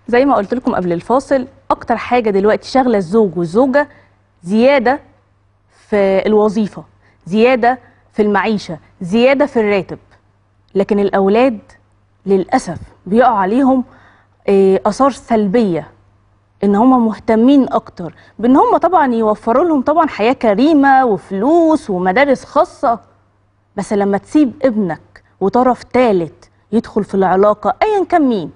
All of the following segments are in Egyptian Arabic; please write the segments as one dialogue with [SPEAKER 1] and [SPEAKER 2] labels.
[SPEAKER 1] زي ما قلت لكم قبل الفاصل اكتر حاجه دلوقتي شاغله الزوج والزوجه زياده في الوظيفه زياده في المعيشه زياده في الراتب لكن الاولاد للاسف بيقع عليهم آه، اثار سلبيه ان هم مهتمين اكتر بان هم طبعا يوفروا لهم طبعا حياه كريمه وفلوس ومدارس خاصه بس لما تسيب ابنك وطرف ثالث يدخل في العلاقه ايا كان مين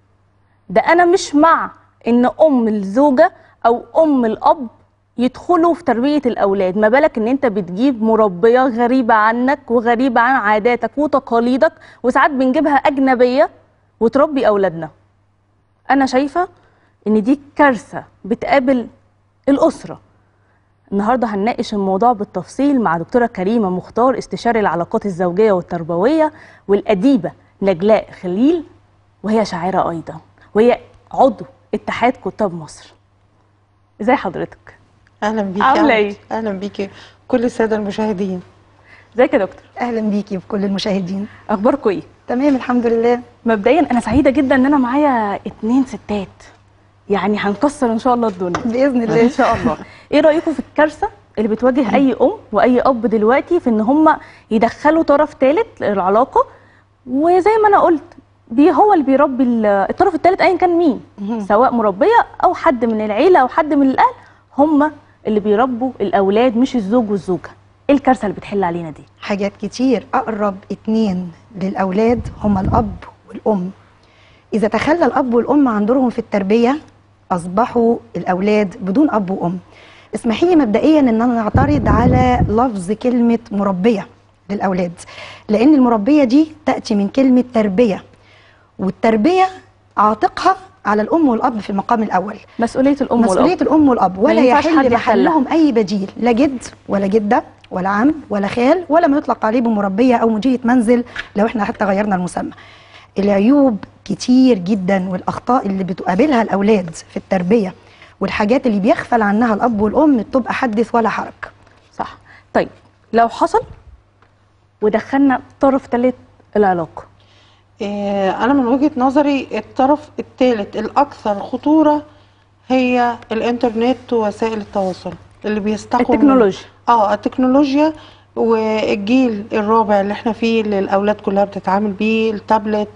[SPEAKER 1] ده انا مش مع ان ام الزوجه او ام الاب يدخلوا في تربيه الاولاد ما بالك ان انت بتجيب مربيه غريبه عنك وغريبه عن عاداتك وتقاليدك وساعات بنجيبها اجنبيه وتربي اولادنا انا شايفه ان دي كارثه بتقابل الاسره النهارده هنناقش الموضوع بالتفصيل مع دكتوره كريمه مختار استشاري العلاقات الزوجيه والتربويه والاديبه نجلاء خليل وهي شاعره ايضا وهي عضو اتحاد كتاب مصر ازي حضرتك
[SPEAKER 2] اهلا بيكي
[SPEAKER 1] عاملة
[SPEAKER 2] يا
[SPEAKER 1] إيه؟
[SPEAKER 2] عبد. اهلا بيكي كل الساده المشاهدين
[SPEAKER 1] ازيك يا دكتور
[SPEAKER 3] اهلا بيكي بكل المشاهدين
[SPEAKER 1] اخباركم ايه
[SPEAKER 3] تمام الحمد لله
[SPEAKER 1] مبدئيا انا سعيده جدا ان انا معايا اتنين ستات يعني هنكسر ان شاء الله الدنيا
[SPEAKER 3] باذن
[SPEAKER 1] ان
[SPEAKER 3] الله
[SPEAKER 1] شاء الله ايه رايكم في الكارثه اللي بتواجه اي ام واي اب دلوقتي في ان هم يدخلوا طرف ثالث للعلاقه وزي ما انا قلت بي هو اللي بيربي ال- الطرف الثالث ايا كان مين سواء مربيه او حد من العيله او حد من الاهل هم اللي بيربوا الاولاد مش الزوج والزوجه ايه الكارثه اللي بتحل علينا دي
[SPEAKER 3] حاجات كتير اقرب اتنين للاولاد هما الاب والام اذا تخلى الاب والام عن دورهم في التربيه اصبحوا الاولاد بدون اب وام اسمحي لي مبدئيا ان انا نعترض على لفظ كلمه مربيه للاولاد لان المربيه دي تاتي من كلمه تربيه والتربيه عاتقها على الام والاب في المقام الاول
[SPEAKER 1] مسؤوليه الام
[SPEAKER 3] مسؤوليه
[SPEAKER 1] والاب
[SPEAKER 3] الام والاب ولا
[SPEAKER 1] ينفعش حد
[SPEAKER 3] يحل
[SPEAKER 1] يحلها.
[SPEAKER 3] محلهم اي بديل لا جد ولا جده ولا عم ولا خال ولا ما يطلق عليه بمربيه او مديره منزل لو احنا حتى غيرنا المسمى العيوب كتير جدا والاخطاء اللي بتقابلها الاولاد في التربيه والحاجات اللي بيغفل عنها الاب والام تبقى حدث ولا حرج
[SPEAKER 1] صح طيب لو حصل ودخلنا طرف ثالث العلاقه
[SPEAKER 2] إيه انا من وجهه نظري الطرف الثالث الاكثر خطوره هي الانترنت ووسائل التواصل اللي بيستحوا من-
[SPEAKER 1] التكنولوجيا
[SPEAKER 2] اه التكنولوجيا والجيل الرابع اللي احنا فيه اللي الاولاد كلها بتتعامل بيه التابلت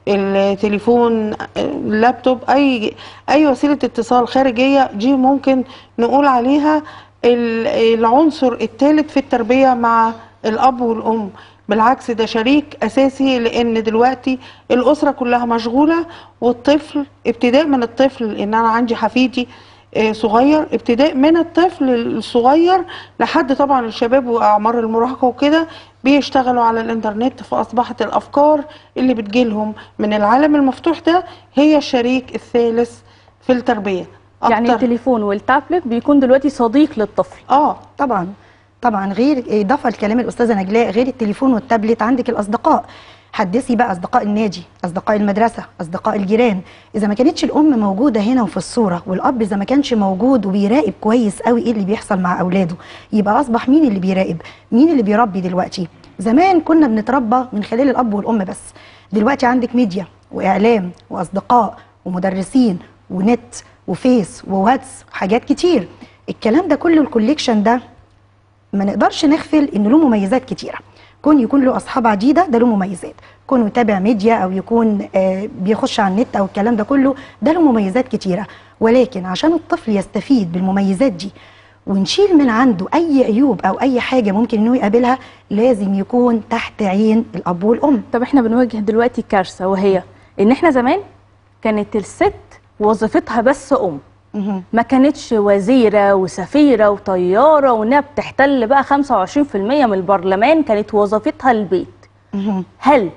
[SPEAKER 2] التليفون اللابتوب اي اي وسيله اتصال خارجيه دي ممكن نقول عليها ال- العنصر الثالث في التربيه مع الاب والام بالعكس ده شريك اساسي لان دلوقتي الاسره كلها مشغوله والطفل ابتداء من الطفل ان انا عندي حفيدي آه، صغير ابتداء من الطفل الصغير لحد طبعا الشباب واعمار المراهقه وكده بيشتغلوا على الانترنت فاصبحت الافكار اللي بتجيلهم من العالم المفتوح ده هي الشريك الثالث في التربيه
[SPEAKER 1] يعني
[SPEAKER 2] أكتر.
[SPEAKER 1] التليفون والتابلت بيكون دلوقتي صديق للطفل
[SPEAKER 2] اه
[SPEAKER 3] طبعا طبعا غير اضافه لكلام الاستاذه نجلاء غير التليفون والتابلت عندك الاصدقاء حدثي بقى اصدقاء النادي اصدقاء المدرسه اصدقاء الجيران اذا ما كانتش الام موجوده هنا وفي الصوره والاب اذا ما كانش موجود وبيراقب كويس قوي ايه اللي بيحصل مع اولاده يبقى اصبح مين اللي بيراقب مين اللي بيربي دلوقتي زمان كنا بنتربى من خلال الاب والام بس دلوقتي عندك ميديا واعلام واصدقاء ومدرسين ونت وفيس وواتس وحاجات كتير الكلام ده كله الكوليكشن ده ما نقدرش نغفل ان له مميزات كتيره كون يكون له اصحاب عديده ده له مميزات كون يتابع ميديا او يكون آه بيخش على النت او الكلام ده كله ده له مميزات كتيره ولكن عشان الطفل يستفيد بالمميزات دي ونشيل من عنده اي عيوب او اي حاجه ممكن انه يقابلها لازم يكون تحت عين الاب والام
[SPEAKER 1] طب احنا بنواجه دلوقتي كارثه وهي ان احنا زمان كانت الست وظيفتها بس ام
[SPEAKER 3] مهم.
[SPEAKER 1] ما كانتش وزيره وسفيره وطياره وانها بتحتل بقى 25% من البرلمان كانت وظيفتها البيت
[SPEAKER 3] مهم.
[SPEAKER 1] هل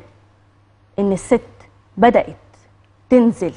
[SPEAKER 1] ان الست بدات تنزل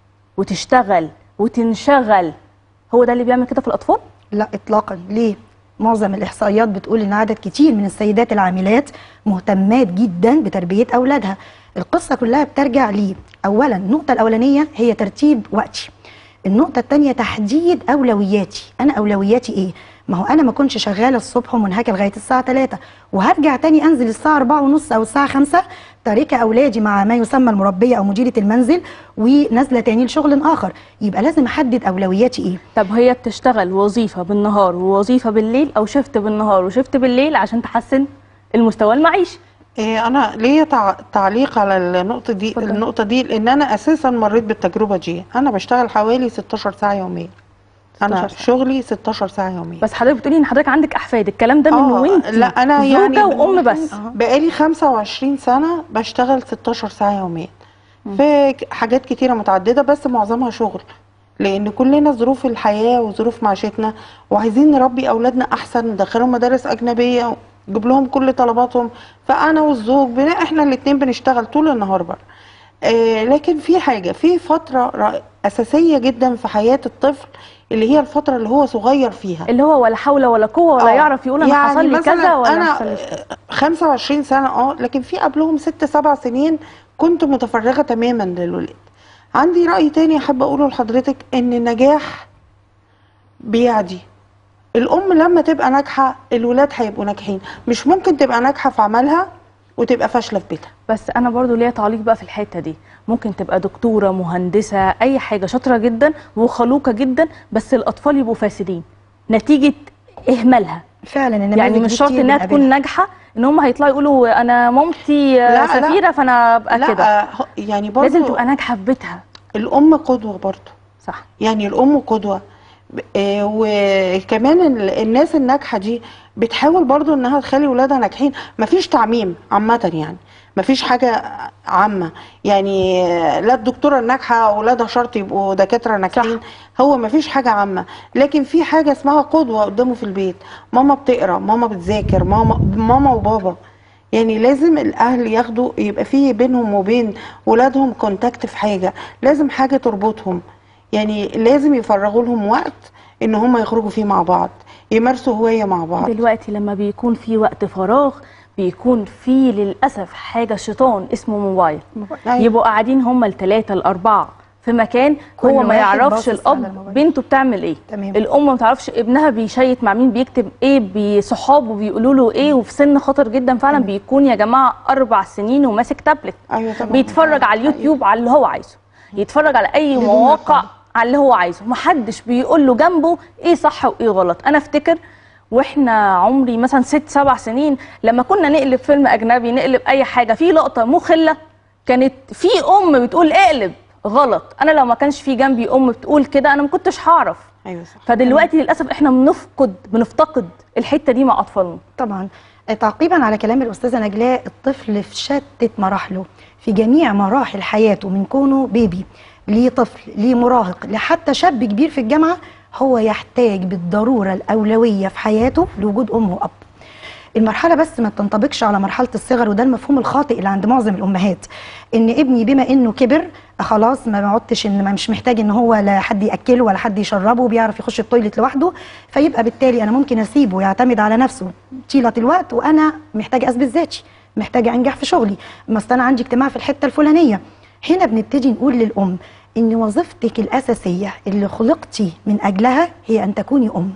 [SPEAKER 1] وتشتغل وتنشغل هو ده اللي بيعمل كده في الاطفال
[SPEAKER 3] لا اطلاقا ليه معظم الاحصائيات بتقول ان عدد كتير من السيدات العاملات مهتمات جدا بتربيه اولادها القصه كلها بترجع ليه اولا النقطه الاولانيه هي ترتيب وقتي النقطه الثانيه تحديد اولوياتي انا اولوياتي ايه ما هو انا ما كنتش شغاله الصبح ومنهكه لغايه الساعه 3 وهرجع تاني انزل الساعه 4 ونص او الساعه 5 تاركه اولادي مع ما يسمى المربيه او مديره المنزل ونازله تاني لشغل اخر يبقى لازم احدد اولوياتي ايه
[SPEAKER 1] طب هي بتشتغل وظيفه بالنهار ووظيفه بالليل او شفت بالنهار وشفت بالليل عشان تحسن المستوى المعيشي
[SPEAKER 2] إيه انا ليا تع... تعليق على النقطه دي
[SPEAKER 1] اتفضل.
[SPEAKER 2] النقطه دي لان انا اساسا مريت بالتجربه دي انا بشتغل حوالي 16 ساعه يوميا انا
[SPEAKER 1] 16 ساعة.
[SPEAKER 2] شغلي 16 ساعه يوميا
[SPEAKER 1] بس حضرتك بتقولي ان حضرتك عندك احفاد الكلام ده من
[SPEAKER 2] آه،
[SPEAKER 1] وانت
[SPEAKER 2] لا، أنا
[SPEAKER 1] زوجه
[SPEAKER 2] يعني
[SPEAKER 1] وام بس
[SPEAKER 2] بقالي 25 سنه بشتغل 16 ساعه يوميا في ك- حاجات كتيره متعدده بس معظمها شغل لان كلنا ظروف الحياه وظروف معيشتنا وعايزين نربي اولادنا احسن ندخلهم مدارس اجنبيه نجيب لهم كل طلباتهم فانا والزوج بن... احنا الاتنين بنشتغل طول النهار بره آه لكن في حاجه في فتره ر- اساسيه جدا في حياه الطفل اللي هي الفتره اللي هو صغير فيها
[SPEAKER 1] اللي هو ولا حول ولا قوه ولا
[SPEAKER 2] آه.
[SPEAKER 1] يعرف يقول انا
[SPEAKER 2] يعني
[SPEAKER 1] حصل لي
[SPEAKER 2] مثلاً
[SPEAKER 1] كذا ولا
[SPEAKER 2] انا
[SPEAKER 1] حصل لي كذا.
[SPEAKER 2] 25 سنه اه لكن في قبلهم ست سبع سنين كنت متفرغه تماما للولاد عندي راي تاني احب اقوله لحضرتك ان النجاح بيعدي الام لما تبقى ناجحه الولاد هيبقوا ناجحين مش ممكن تبقى ناجحه في عملها وتبقى فاشله في بيتها
[SPEAKER 1] بس انا برضو ليا تعليق بقى في الحته دي ممكن تبقى دكتوره مهندسه اي حاجه شاطره جدا وخلوقه جدا بس الاطفال يبقوا فاسدين نتيجه اهمالها
[SPEAKER 3] فعلا النماذج
[SPEAKER 1] يعني
[SPEAKER 3] دي
[SPEAKER 1] مش شرط
[SPEAKER 3] كتير
[SPEAKER 1] انها
[SPEAKER 3] بنقابلها.
[SPEAKER 1] تكون ناجحه ان هم هيطلعوا يقولوا انا مامتي آه،
[SPEAKER 2] لا، لا.
[SPEAKER 1] سفيره فانا ابقى كده
[SPEAKER 2] لا آه، يعني برضو
[SPEAKER 1] لازم تبقى ناجحه في بيتها
[SPEAKER 2] الام قدوه برضو
[SPEAKER 1] صح
[SPEAKER 2] يعني الام قدوه ب- آه، وكمان ال- الناس الناجحه دي بتحاول برضو انها تخلي ولادها ناجحين مفيش تعميم عامه يعني مفيش حاجه عامه يعني آه، لا الدكتوره الناجحه اولادها شرط يبقوا دكاتره ناجحين هو مفيش حاجه عامه لكن في حاجه اسمها قدوه قدامه في البيت ماما بتقرا ماما بتذاكر ماما ماما وبابا يعني لازم الاهل ياخدوا يبقى في بينهم وبين ولادهم كونتاكت في حاجه لازم حاجه تربطهم يعني لازم يفرغوا لهم وقت ان هم يخرجوا فيه مع بعض يمارسوا هوايه مع بعض
[SPEAKER 1] دلوقتي لما بيكون في وقت فراغ بيكون في للاسف حاجه شيطان اسمه موبايل
[SPEAKER 2] أيوة.
[SPEAKER 1] يبقوا قاعدين هم الثلاثه الاربعه في مكان
[SPEAKER 3] كل
[SPEAKER 1] هو ما
[SPEAKER 3] واحد
[SPEAKER 1] يعرفش
[SPEAKER 3] باصص على
[SPEAKER 1] الاب
[SPEAKER 3] الموبايل.
[SPEAKER 1] بنته بتعمل ايه
[SPEAKER 3] تمام.
[SPEAKER 1] الام ما تعرفش ابنها بيشيت مع مين بيكتب ايه بصحابه بيقولوا له ايه وفي سن خطر جدا فعلا بيكون يا جماعه اربع سنين وماسك تابلت
[SPEAKER 2] ايوه طبعا
[SPEAKER 1] بيتفرج على اليوتيوب على اللي هو عايزه يتفرج على اي
[SPEAKER 3] بدون
[SPEAKER 1] مواقع
[SPEAKER 3] رقابة.
[SPEAKER 1] على اللي هو عايزه محدش بيقول له جنبه ايه صح وايه غلط انا افتكر واحنا عمري مثلا ست سبع سنين لما كنا نقلب فيلم اجنبي نقلب اي حاجه في لقطه مخله كانت في ام بتقول اقلب غلط انا لو ما كانش في جنبي ام بتقول كده انا ما كنتش هعرف
[SPEAKER 2] ايوه صح
[SPEAKER 1] فدلوقتي للاسف احنا بنفقد بنفتقد الحته دي مع اطفالنا
[SPEAKER 3] طبعا تعقيبا على كلام الاستاذه نجلاء الطفل في شتى مراحله في جميع مراحل حياته من كونه بيبي ليه طفل ليه مراهق لحتى شاب كبير في الجامعه هو يحتاج بالضروره الاولويه في حياته لوجود ام واب المرحله بس ما تنطبقش على مرحله الصغر وده المفهوم الخاطئ اللي عند معظم الامهات ان ابني بما انه كبر خلاص ما عدتش ان ما مش محتاج ان هو لا حد ياكله ولا حد يشربه وبيعرف يخش التويليت لوحده فيبقى بالتالي انا ممكن اسيبه يعتمد على نفسه طيله الوقت وانا محتاج اثبت ذاتي محتاجه انجح في شغلي مثلا انا عندي اجتماع في الحته الفلانيه هنا بنبتدي نقول للام ان وظيفتك الاساسيه اللي خلقتي من اجلها هي ان تكوني ام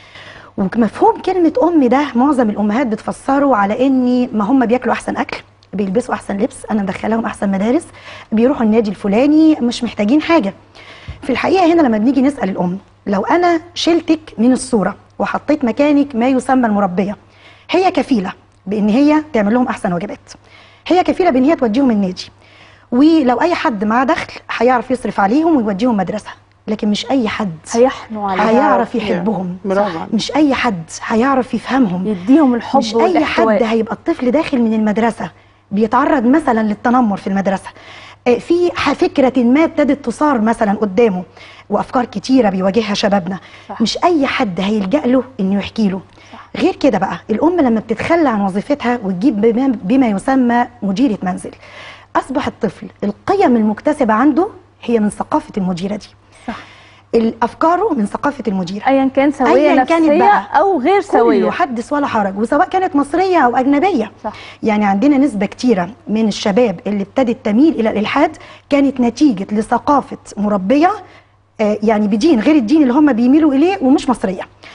[SPEAKER 3] ومفهوم كلمة أم ده معظم الأمهات بتفسره على إن ما هم بياكلوا أحسن أكل بيلبسوا أحسن لبس أنا مدخلاهم أحسن مدارس بيروحوا النادي الفلاني مش محتاجين حاجة في الحقيقة هنا لما بنيجي نسأل الأم لو أنا شلتك من الصورة وحطيت مكانك ما يسمى المربية هي كفيلة بإن هي تعمل لهم أحسن وجبات هي كفيلة بإن هي توديهم النادي ولو أي حد معاه دخل هيعرف يصرف عليهم ويوديهم مدرسة لكن مش أي حد
[SPEAKER 1] هيحنوا عليها
[SPEAKER 3] هيعرف يحبهم
[SPEAKER 2] برافو عليك.
[SPEAKER 3] مش اي حد هيعرف يفهمهم
[SPEAKER 1] يديهم الحب
[SPEAKER 3] مش اي
[SPEAKER 1] والاحتواء
[SPEAKER 3] حد هيبقى الطفل داخل من المدرسه بيتعرض مثلا للتنمر في المدرسه آه، في ح- فكره ما ابتدت تصار مثلا قدامه وافكار كتيره بيواجهها شبابنا
[SPEAKER 1] صح.
[SPEAKER 3] مش اي حد هيلجا له انه يحكي له غير كده بقى الام لما بتتخلى عن وظيفتها وتجيب بما, بما يسمى مديره منزل اصبح الطفل القيم المكتسبه عنده هي من ثقافه المديره دي
[SPEAKER 1] صح
[SPEAKER 3] افكاره من ثقافه المديره
[SPEAKER 1] ايا كان سويه
[SPEAKER 3] أياً كانت
[SPEAKER 1] نفسيه
[SPEAKER 3] بقى.
[SPEAKER 1] او غير
[SPEAKER 3] كله
[SPEAKER 1] سويه
[SPEAKER 3] حدث ولا حرج وسواء كانت مصريه او اجنبيه
[SPEAKER 1] صح.
[SPEAKER 3] يعني عندنا نسبه كتيره من الشباب اللي ابتدت تميل الى الالحاد كانت نتيجه لثقافه مربيه آه، يعني بدين غير الدين اللي هم بيميلوا اليه ومش مصريه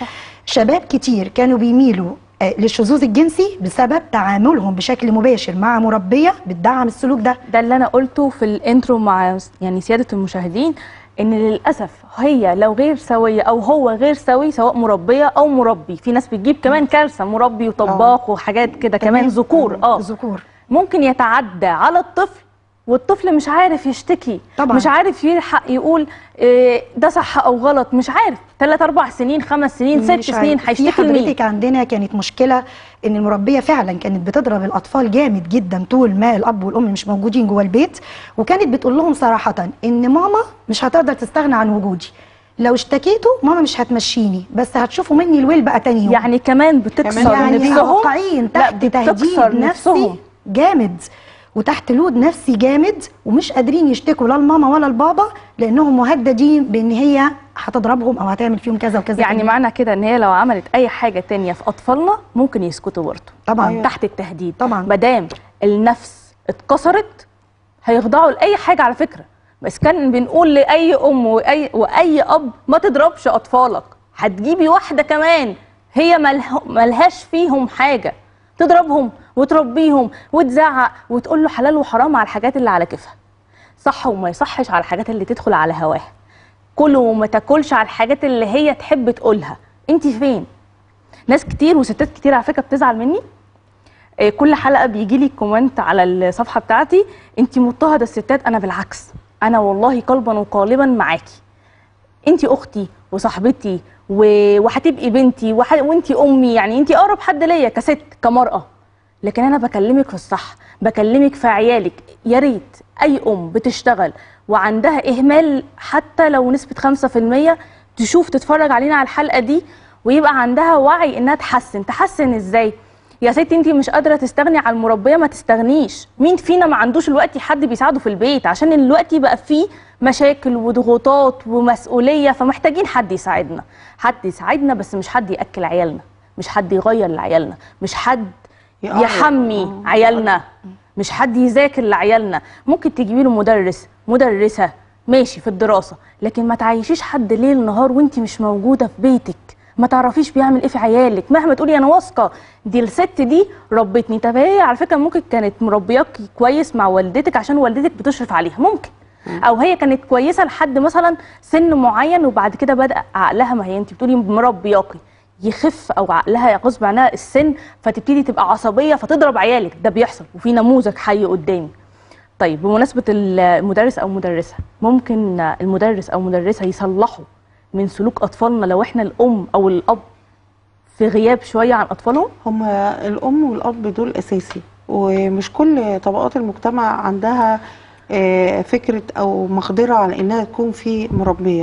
[SPEAKER 3] شباب كتير كانوا بيميلوا آه، للشذوذ الجنسي بسبب تعاملهم بشكل مباشر مع مربيه بتدعم السلوك ده
[SPEAKER 1] ده اللي انا قلته في الانترو مع يعني سياده المشاهدين ان للاسف هي لو غير سويه او هو غير سوي سواء مربيه او مربي في ناس بتجيب كمان كارثه مربي وطباخ وحاجات كده كمان
[SPEAKER 3] تمام؟
[SPEAKER 1] ذكور اه
[SPEAKER 3] ذكور
[SPEAKER 1] ممكن يتعدى على الطفل والطفل مش عارف يشتكي
[SPEAKER 3] طبعاً.
[SPEAKER 1] مش عارف يلحق يقول إيه، ده صح او غلط مش عارف ثلاث اربع سنين خمس سنين ست
[SPEAKER 3] مش
[SPEAKER 1] سنين
[SPEAKER 3] عارف. في
[SPEAKER 1] هيشتكي لمين
[SPEAKER 3] حضرتك عندنا كانت مشكله ان المربيه فعلا كانت بتضرب الاطفال جامد جدا طول ما الاب والام مش موجودين جوه البيت وكانت بتقول لهم صراحه ان ماما مش هتقدر تستغنى عن وجودي لو اشتكيتوا ماما مش هتمشيني بس هتشوفوا مني الويل بقى تاني يوم
[SPEAKER 1] يعني كمان بتكسر
[SPEAKER 3] يعني
[SPEAKER 1] نفسهم
[SPEAKER 3] واقعين
[SPEAKER 1] لا،
[SPEAKER 3] تحت
[SPEAKER 1] بتكسر
[SPEAKER 3] تهديد نفسي
[SPEAKER 1] نفسهم.
[SPEAKER 3] جامد وتحت لود نفسي جامد ومش قادرين يشتكوا لا الماما ولا البابا لانهم مهددين بان هي هتضربهم او هتعمل فيهم كذا وكذا
[SPEAKER 1] يعني
[SPEAKER 3] كذا.
[SPEAKER 1] معنى كده ان هي لو عملت اي حاجه تانية في اطفالنا ممكن يسكتوا برضه
[SPEAKER 3] طبعا
[SPEAKER 2] أيوة.
[SPEAKER 1] تحت التهديد
[SPEAKER 3] طبعاً.
[SPEAKER 1] مادام النفس اتكسرت هيخضعوا لاي حاجه على فكره بس كان بنقول لاي ام واي واي اب ما تضربش اطفالك هتجيبي واحده كمان هي مله- ملهاش فيهم حاجه تضربهم وتربيهم وتزعق وتقول له حلال وحرام على الحاجات اللي على كيفها صح وما يصحش على الحاجات اللي تدخل على هواها كل وما تاكلش على الحاجات اللي هي تحب تقولها انت فين ناس كتير وستات كتير على فكره بتزعل مني آه، كل حلقه بيجي لي كومنت على الصفحه بتاعتي انت مضطهده الستات انا بالعكس انا والله قلبا وقالبا معاكي انت اختي وصاحبتي و- وهتبقي بنتي وح... وانت امي يعني انت اقرب حد ليا كست كمراه لكن انا بكلمك في الصح بكلمك في عيالك يا ريت اي ام بتشتغل وعندها اهمال حتى لو نسبه 5% تشوف تتفرج علينا على الحلقه دي ويبقى عندها وعي انها تحسن تحسن ازاي يا ستي انت مش قادره تستغني عن المربيه ما تستغنيش مين فينا ما عندوش الوقت حد بيساعده في البيت عشان الوقت بقى فيه مشاكل وضغوطات ومسؤوليه فمحتاجين حد يساعدنا حد يساعدنا بس مش حد ياكل عيالنا مش حد يغير لعيالنا مش حد
[SPEAKER 2] يقرب.
[SPEAKER 1] يحمي
[SPEAKER 2] آه.
[SPEAKER 1] عيالنا مش حد يذاكر لعيالنا ممكن تجيبي له مدرس مدرسه ماشي في الدراسه لكن ما تعيشيش حد ليل نهار وانت مش موجوده في بيتك ما تعرفيش بيعمل ايه في عيالك مهما تقولي انا واثقه دي الست دي ربتني طب هي على فكره ممكن كانت مربياكي كويس مع والدتك عشان والدتك بتشرف عليها ممكن او هي كانت كويسه لحد مثلا سن معين وبعد كده بدا عقلها ما هي انت بتقولي مربياكي يخف او عقلها غصب عنها السن فتبتدي تبقى عصبيه فتضرب عيالك ده بيحصل وفي نموذج حي قدامي طيب بمناسبه المدرس او مدرسه ممكن المدرس او مدرسه يصلحوا من سلوك اطفالنا لو احنا الام او الاب في غياب شويه عن اطفالهم
[SPEAKER 2] هما الام والاب دول اساسي ومش كل طبقات المجتمع عندها آه، فكره او مقدره على انها تكون في مربيه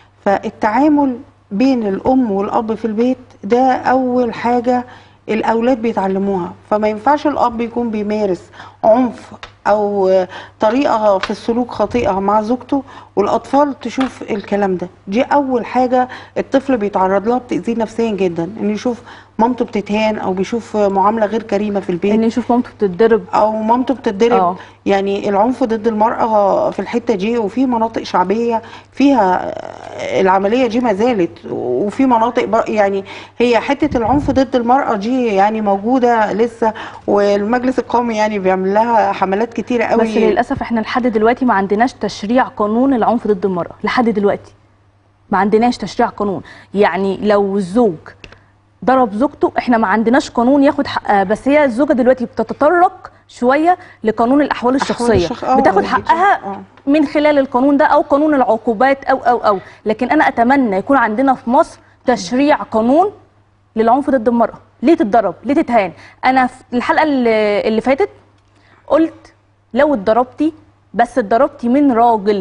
[SPEAKER 2] فالتعامل بين الام والاب في البيت ده اول حاجه الاولاد بيتعلموها فما ينفعش الاب يكون بيمارس عنف او آه، طريقه في السلوك خاطئه مع زوجته والاطفال تشوف الكلام ده دي اول حاجه الطفل بيتعرض لها بتاذيه نفسيا جدا انه يشوف مامته بتتهان او بيشوف معامله غير كريمه في البيت
[SPEAKER 1] ان يشوف مامته بتتضرب
[SPEAKER 2] او مامته بتتضرب
[SPEAKER 1] آه.
[SPEAKER 2] يعني العنف ضد المراه في الحته دي وفي مناطق شعبيه فيها العمليه دي ما زالت وفي مناطق بر- يعني هي حته العنف ضد المراه دي يعني موجوده لسه والمجلس القومي يعني بيعمل لها حملات كتيره قوي
[SPEAKER 1] بس للاسف احنا لحد دلوقتي ما عندناش تشريع قانون العنف ضد المراه لحد دلوقتي ما عندناش تشريع قانون يعني لو الزوج ضرب زوجته احنا ما عندناش قانون ياخد حقها بس هي الزوجه دلوقتي بتتطرق شويه لقانون الاحوال الشخصيه
[SPEAKER 2] الشخ- آه،
[SPEAKER 1] بتاخد
[SPEAKER 2] دي-
[SPEAKER 1] حقها
[SPEAKER 2] آه.
[SPEAKER 1] من خلال القانون ده او قانون العقوبات او او او لكن انا اتمنى يكون عندنا في مصر تشريع قانون للعنف ضد المراه ليه تتضرب ليه تتهان انا في الحلقه اللي, اللي فاتت قلت لو اتضربتي بس اتضربتي من راجل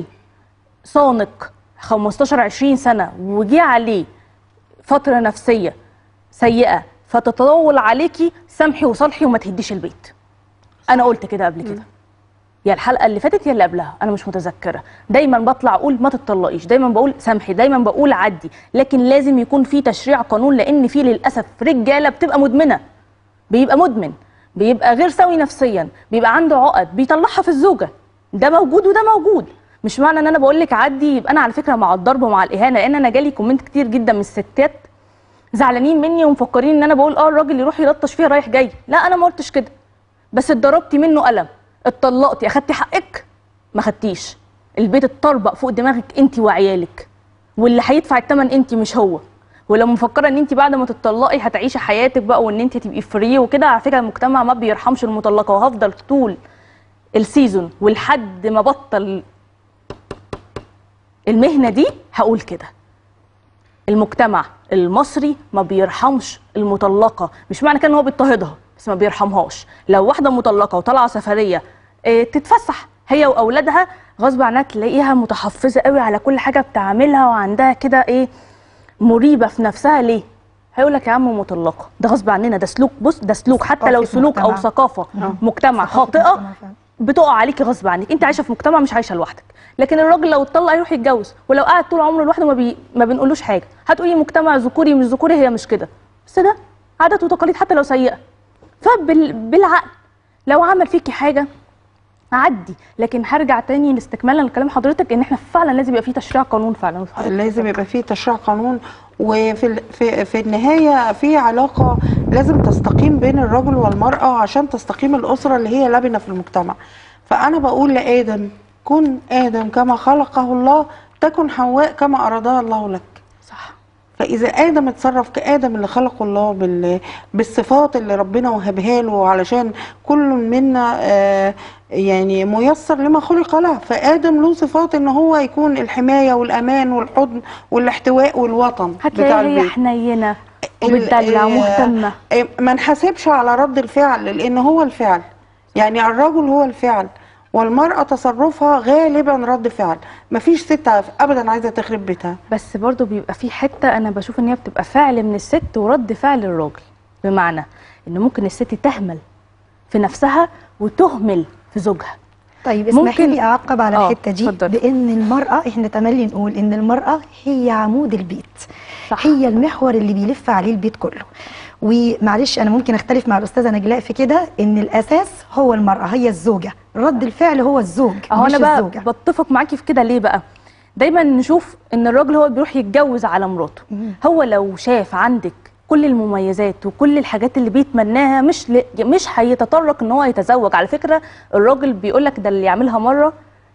[SPEAKER 1] صانق 15 20 سنه وجي عليه فتره نفسيه سيئه فتتطول عليكي سامحي وصالحي وما تهديش البيت انا قلت كده قبل كده يا الحلقه اللي فاتت يا اللي قبلها انا مش متذكره دايما بطلع اقول ما تتطلقيش دايما بقول سامحي دايما بقول عدي لكن لازم يكون في تشريع قانون لان في للاسف رجاله بتبقى مدمنه بيبقى مدمن بيبقى غير سوي نفسيا بيبقى عنده عقد بيطلعها في الزوجه ده موجود وده موجود مش معنى ان انا بقول لك عدي يبقى انا على فكره مع الضرب ومع الاهانه لان انا جالي كومنت كتير جدا من الستات زعلانين مني ومفكرين ان انا بقول اه الراجل يروح يلطش فيها رايح جاي لا انا ما قلتش كده بس اتضربتي منه قلم اتطلقتي اخدتي حقك ما خدتيش البيت اتطربق فوق دماغك انت وعيالك واللي هيدفع الثمن انت مش هو ولو مفكره ان انت بعد ما تتطلقي هتعيشي حياتك بقى وان انت تبقي فري وكده على فكره المجتمع ما بيرحمش المطلقه وهفضل طول السيزون ولحد ما بطل المهنه دي هقول كده المجتمع المصري ما بيرحمش المطلقه مش معنى كده ان هو بيضطهدها بس ما بيرحمهاش لو واحده مطلقه وطالعه سفريه اه تتفسح هي واولادها غصب عنها تلاقيها متحفظه قوي على كل حاجه بتعملها وعندها كده ايه مريبه في نفسها ليه هيقول لك يا عم مطلقه ده غصب عننا ده سلوك بص ده سلوك حتى لو
[SPEAKER 3] ثقافة
[SPEAKER 1] سلوك او
[SPEAKER 3] مجتمع.
[SPEAKER 1] ثقافه مجتمع
[SPEAKER 3] ثقافة
[SPEAKER 1] خاطئه
[SPEAKER 3] مجتمع فعلا.
[SPEAKER 1] بتقع عليكي غصب عنك انت عايشه في مجتمع مش عايشه لوحدك لكن الراجل لو اتطلق يروح يتجوز ولو قعد طول عمره لوحده ما, بي... ما بنقولوش حاجه هتقولي مجتمع ذكوري مش ذكوري هي مش كده بس ده عادات وتقاليد حتى لو سيئه فبالعقل لو عمل فيكي حاجه عدي لكن هرجع تاني لاستكمالا لكلام حضرتك ان احنا فعلا لازم يبقى في تشريع قانون فعلا
[SPEAKER 2] لازم يبقى فيه تشريع قانون وفي ال- في في النهايه في علاقه لازم تستقيم بين الرجل والمراه عشان تستقيم الاسره اللي هي لبنه في المجتمع فانا بقول لادم كن ادم كما خلقه الله تكن حواء كما ارادها الله لك
[SPEAKER 1] صح
[SPEAKER 2] فاذا ادم اتصرف كادم اللي خلقه الله بال... بالصفات اللي ربنا وهبها له علشان كل منا آه يعني ميسر لما خلق له فادم له صفات ان هو يكون الحمايه والامان والحضن والاحتواء والوطن بتاع
[SPEAKER 1] هتلاقيها هي
[SPEAKER 2] البيت
[SPEAKER 1] حنينه
[SPEAKER 2] ال-
[SPEAKER 1] وبتدلع
[SPEAKER 2] آه،
[SPEAKER 1] ومهتمه
[SPEAKER 2] آه، ما نحاسبش على رد الفعل لان هو الفعل يعني الرجل هو الفعل والمرأة تصرفها غالبا رد فعل مفيش ست ابدا عايزة تخرب بيتها
[SPEAKER 1] بس برضو بيبقى في حته انا بشوف ان هي بتبقى فعل من الست ورد فعل الراجل بمعنى ان ممكن الست تهمل في نفسها وتهمل في زوجها
[SPEAKER 3] طيب اسمحي
[SPEAKER 1] ممكن-
[SPEAKER 3] لي اعقب على
[SPEAKER 1] آه،
[SPEAKER 3] الحته دي
[SPEAKER 1] اتفضلي.
[SPEAKER 3] بان المراه احنا تملي نقول ان المراه هي عمود البيت
[SPEAKER 1] صح.
[SPEAKER 3] هي المحور اللي بيلف عليه البيت كله ومعلش انا ممكن اختلف مع الاستاذه نجلاء في كده ان الاساس هو المراه هي الزوجه رد الفعل هو الزوج
[SPEAKER 1] اهو
[SPEAKER 3] مش
[SPEAKER 1] انا بقى
[SPEAKER 3] الزوجه
[SPEAKER 1] بتفق معاكي في كده ليه بقى دايما نشوف ان الراجل هو اللي بيروح يتجوز على مراته هو لو شاف عندك كل المميزات وكل الحاجات اللي بيتمناها مش ل... مش هيتطرق ان هو يتزوج على فكره الراجل بيقول لك ده اللي يعملها مره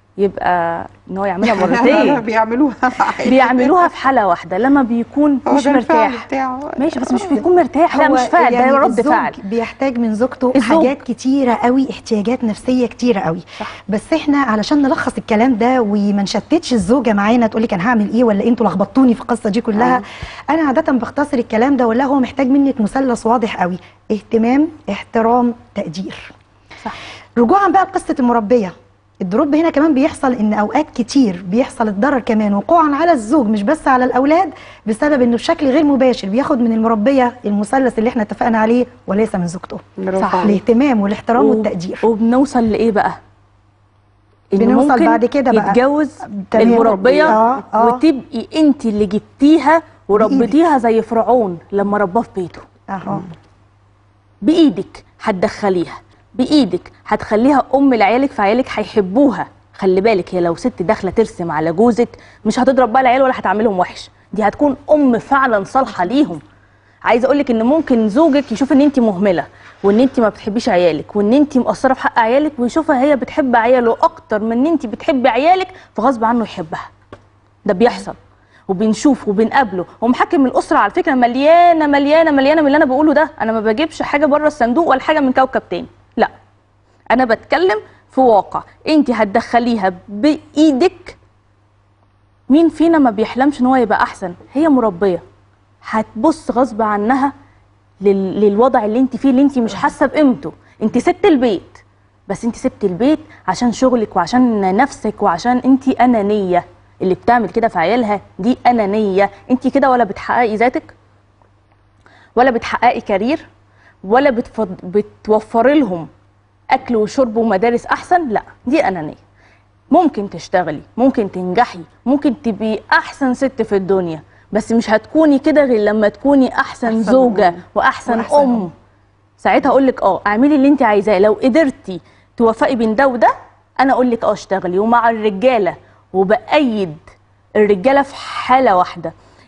[SPEAKER 1] يبقى ان هو يعملها مرتين
[SPEAKER 2] بيعملوها
[SPEAKER 1] بيعملوها في حاله واحده لما بيكون
[SPEAKER 2] هو
[SPEAKER 1] مش
[SPEAKER 2] ده الفعل
[SPEAKER 1] مرتاح
[SPEAKER 2] بتاعه.
[SPEAKER 1] ماشي بس مش بيكون مرتاح لا
[SPEAKER 3] هو
[SPEAKER 1] مش فعل ده
[SPEAKER 3] يعني
[SPEAKER 1] رد
[SPEAKER 3] الزوج
[SPEAKER 1] فعل
[SPEAKER 3] بيحتاج من زوجته
[SPEAKER 1] الزوج.
[SPEAKER 3] حاجات كتيره قوي احتياجات نفسيه كتيره قوي
[SPEAKER 1] صح.
[SPEAKER 3] بس احنا علشان نلخص الكلام ده وما نشتتش الزوجه معانا تقول لك انا هعمل ايه ولا انتوا لخبطتوني في القصه دي كلها
[SPEAKER 2] آه.
[SPEAKER 3] انا عاده بختصر الكلام ده ولا هو محتاج منك مثلث واضح قوي اهتمام احترام تقدير
[SPEAKER 1] صح
[SPEAKER 3] رجوعا بقى لقصه المربيه الدروب هنا كمان بيحصل ان اوقات كتير بيحصل الضرر كمان وقوعا على الزوج مش بس على الاولاد بسبب انه بشكل غير مباشر بياخد من المربيه المثلث اللي احنا اتفقنا عليه وليس من زوجته
[SPEAKER 2] برافو
[SPEAKER 1] صح.
[SPEAKER 2] عليك.
[SPEAKER 3] الاهتمام والاحترام
[SPEAKER 1] و-
[SPEAKER 3] والتقدير
[SPEAKER 1] وبنوصل لايه بقى إن
[SPEAKER 3] بنوصل
[SPEAKER 1] ممكن
[SPEAKER 3] بعد كده بقى.
[SPEAKER 1] يتجوز
[SPEAKER 3] تمام.
[SPEAKER 1] المربيه
[SPEAKER 3] آه، آه.
[SPEAKER 1] وتبقي انت اللي جبتيها وربيتيها زي فرعون لما رباه في بيته
[SPEAKER 3] اهو
[SPEAKER 1] بايدك هتدخليها بايدك هتخليها ام لعيالك فعيالك هيحبوها خلي بالك هي لو ست داخله ترسم على جوزك مش هتضرب بقى العيال ولا هتعملهم وحش دي هتكون ام فعلا صالحه ليهم عايزه اقول لك ان ممكن زوجك يشوف ان انت مهمله وان انت ما بتحبيش عيالك وان انت مقصره في حق عيالك ويشوفها هي بتحب عياله اكتر من ان انت بتحبي عيالك فغصب عنه يحبها ده بيحصل وبنشوف وبنقابله ومحاكم الاسره على فكره مليانه مليانه مليانه من اللي انا بقوله ده انا ما بجيبش حاجه بره الصندوق ولا حاجه من كوكب تاني لا انا بتكلم في واقع انت هتدخليها بايدك مين فينا ما بيحلمش ان هو يبقى احسن هي مربيه هتبص غصب عنها لل... للوضع اللي انت فيه اللي انت مش حاسه بقيمته انت سبت البيت بس انت سبت البيت عشان شغلك وعشان نفسك وعشان انت انانيه اللي بتعمل كده في عيالها دي انانيه انت كده ولا بتحققي ذاتك ولا بتحققي كارير ولا بتفض... بتوفري لهم اكل وشرب ومدارس احسن لا دي انانيه ممكن تشتغلي ممكن تنجحي ممكن تبقي احسن ست في الدنيا بس مش هتكوني كده غير لما تكوني احسن,
[SPEAKER 2] أحسن
[SPEAKER 1] زوجه
[SPEAKER 2] أم.
[SPEAKER 1] واحسن,
[SPEAKER 3] وأحسن
[SPEAKER 1] ام
[SPEAKER 3] أم.
[SPEAKER 1] ساعتها اقول لك اه اعملي اللي انت عايزاه لو قدرتي توفقي بين ده وده انا اقول لك اه اشتغلي ومع الرجاله وبأيد الرجاله في حاله واحده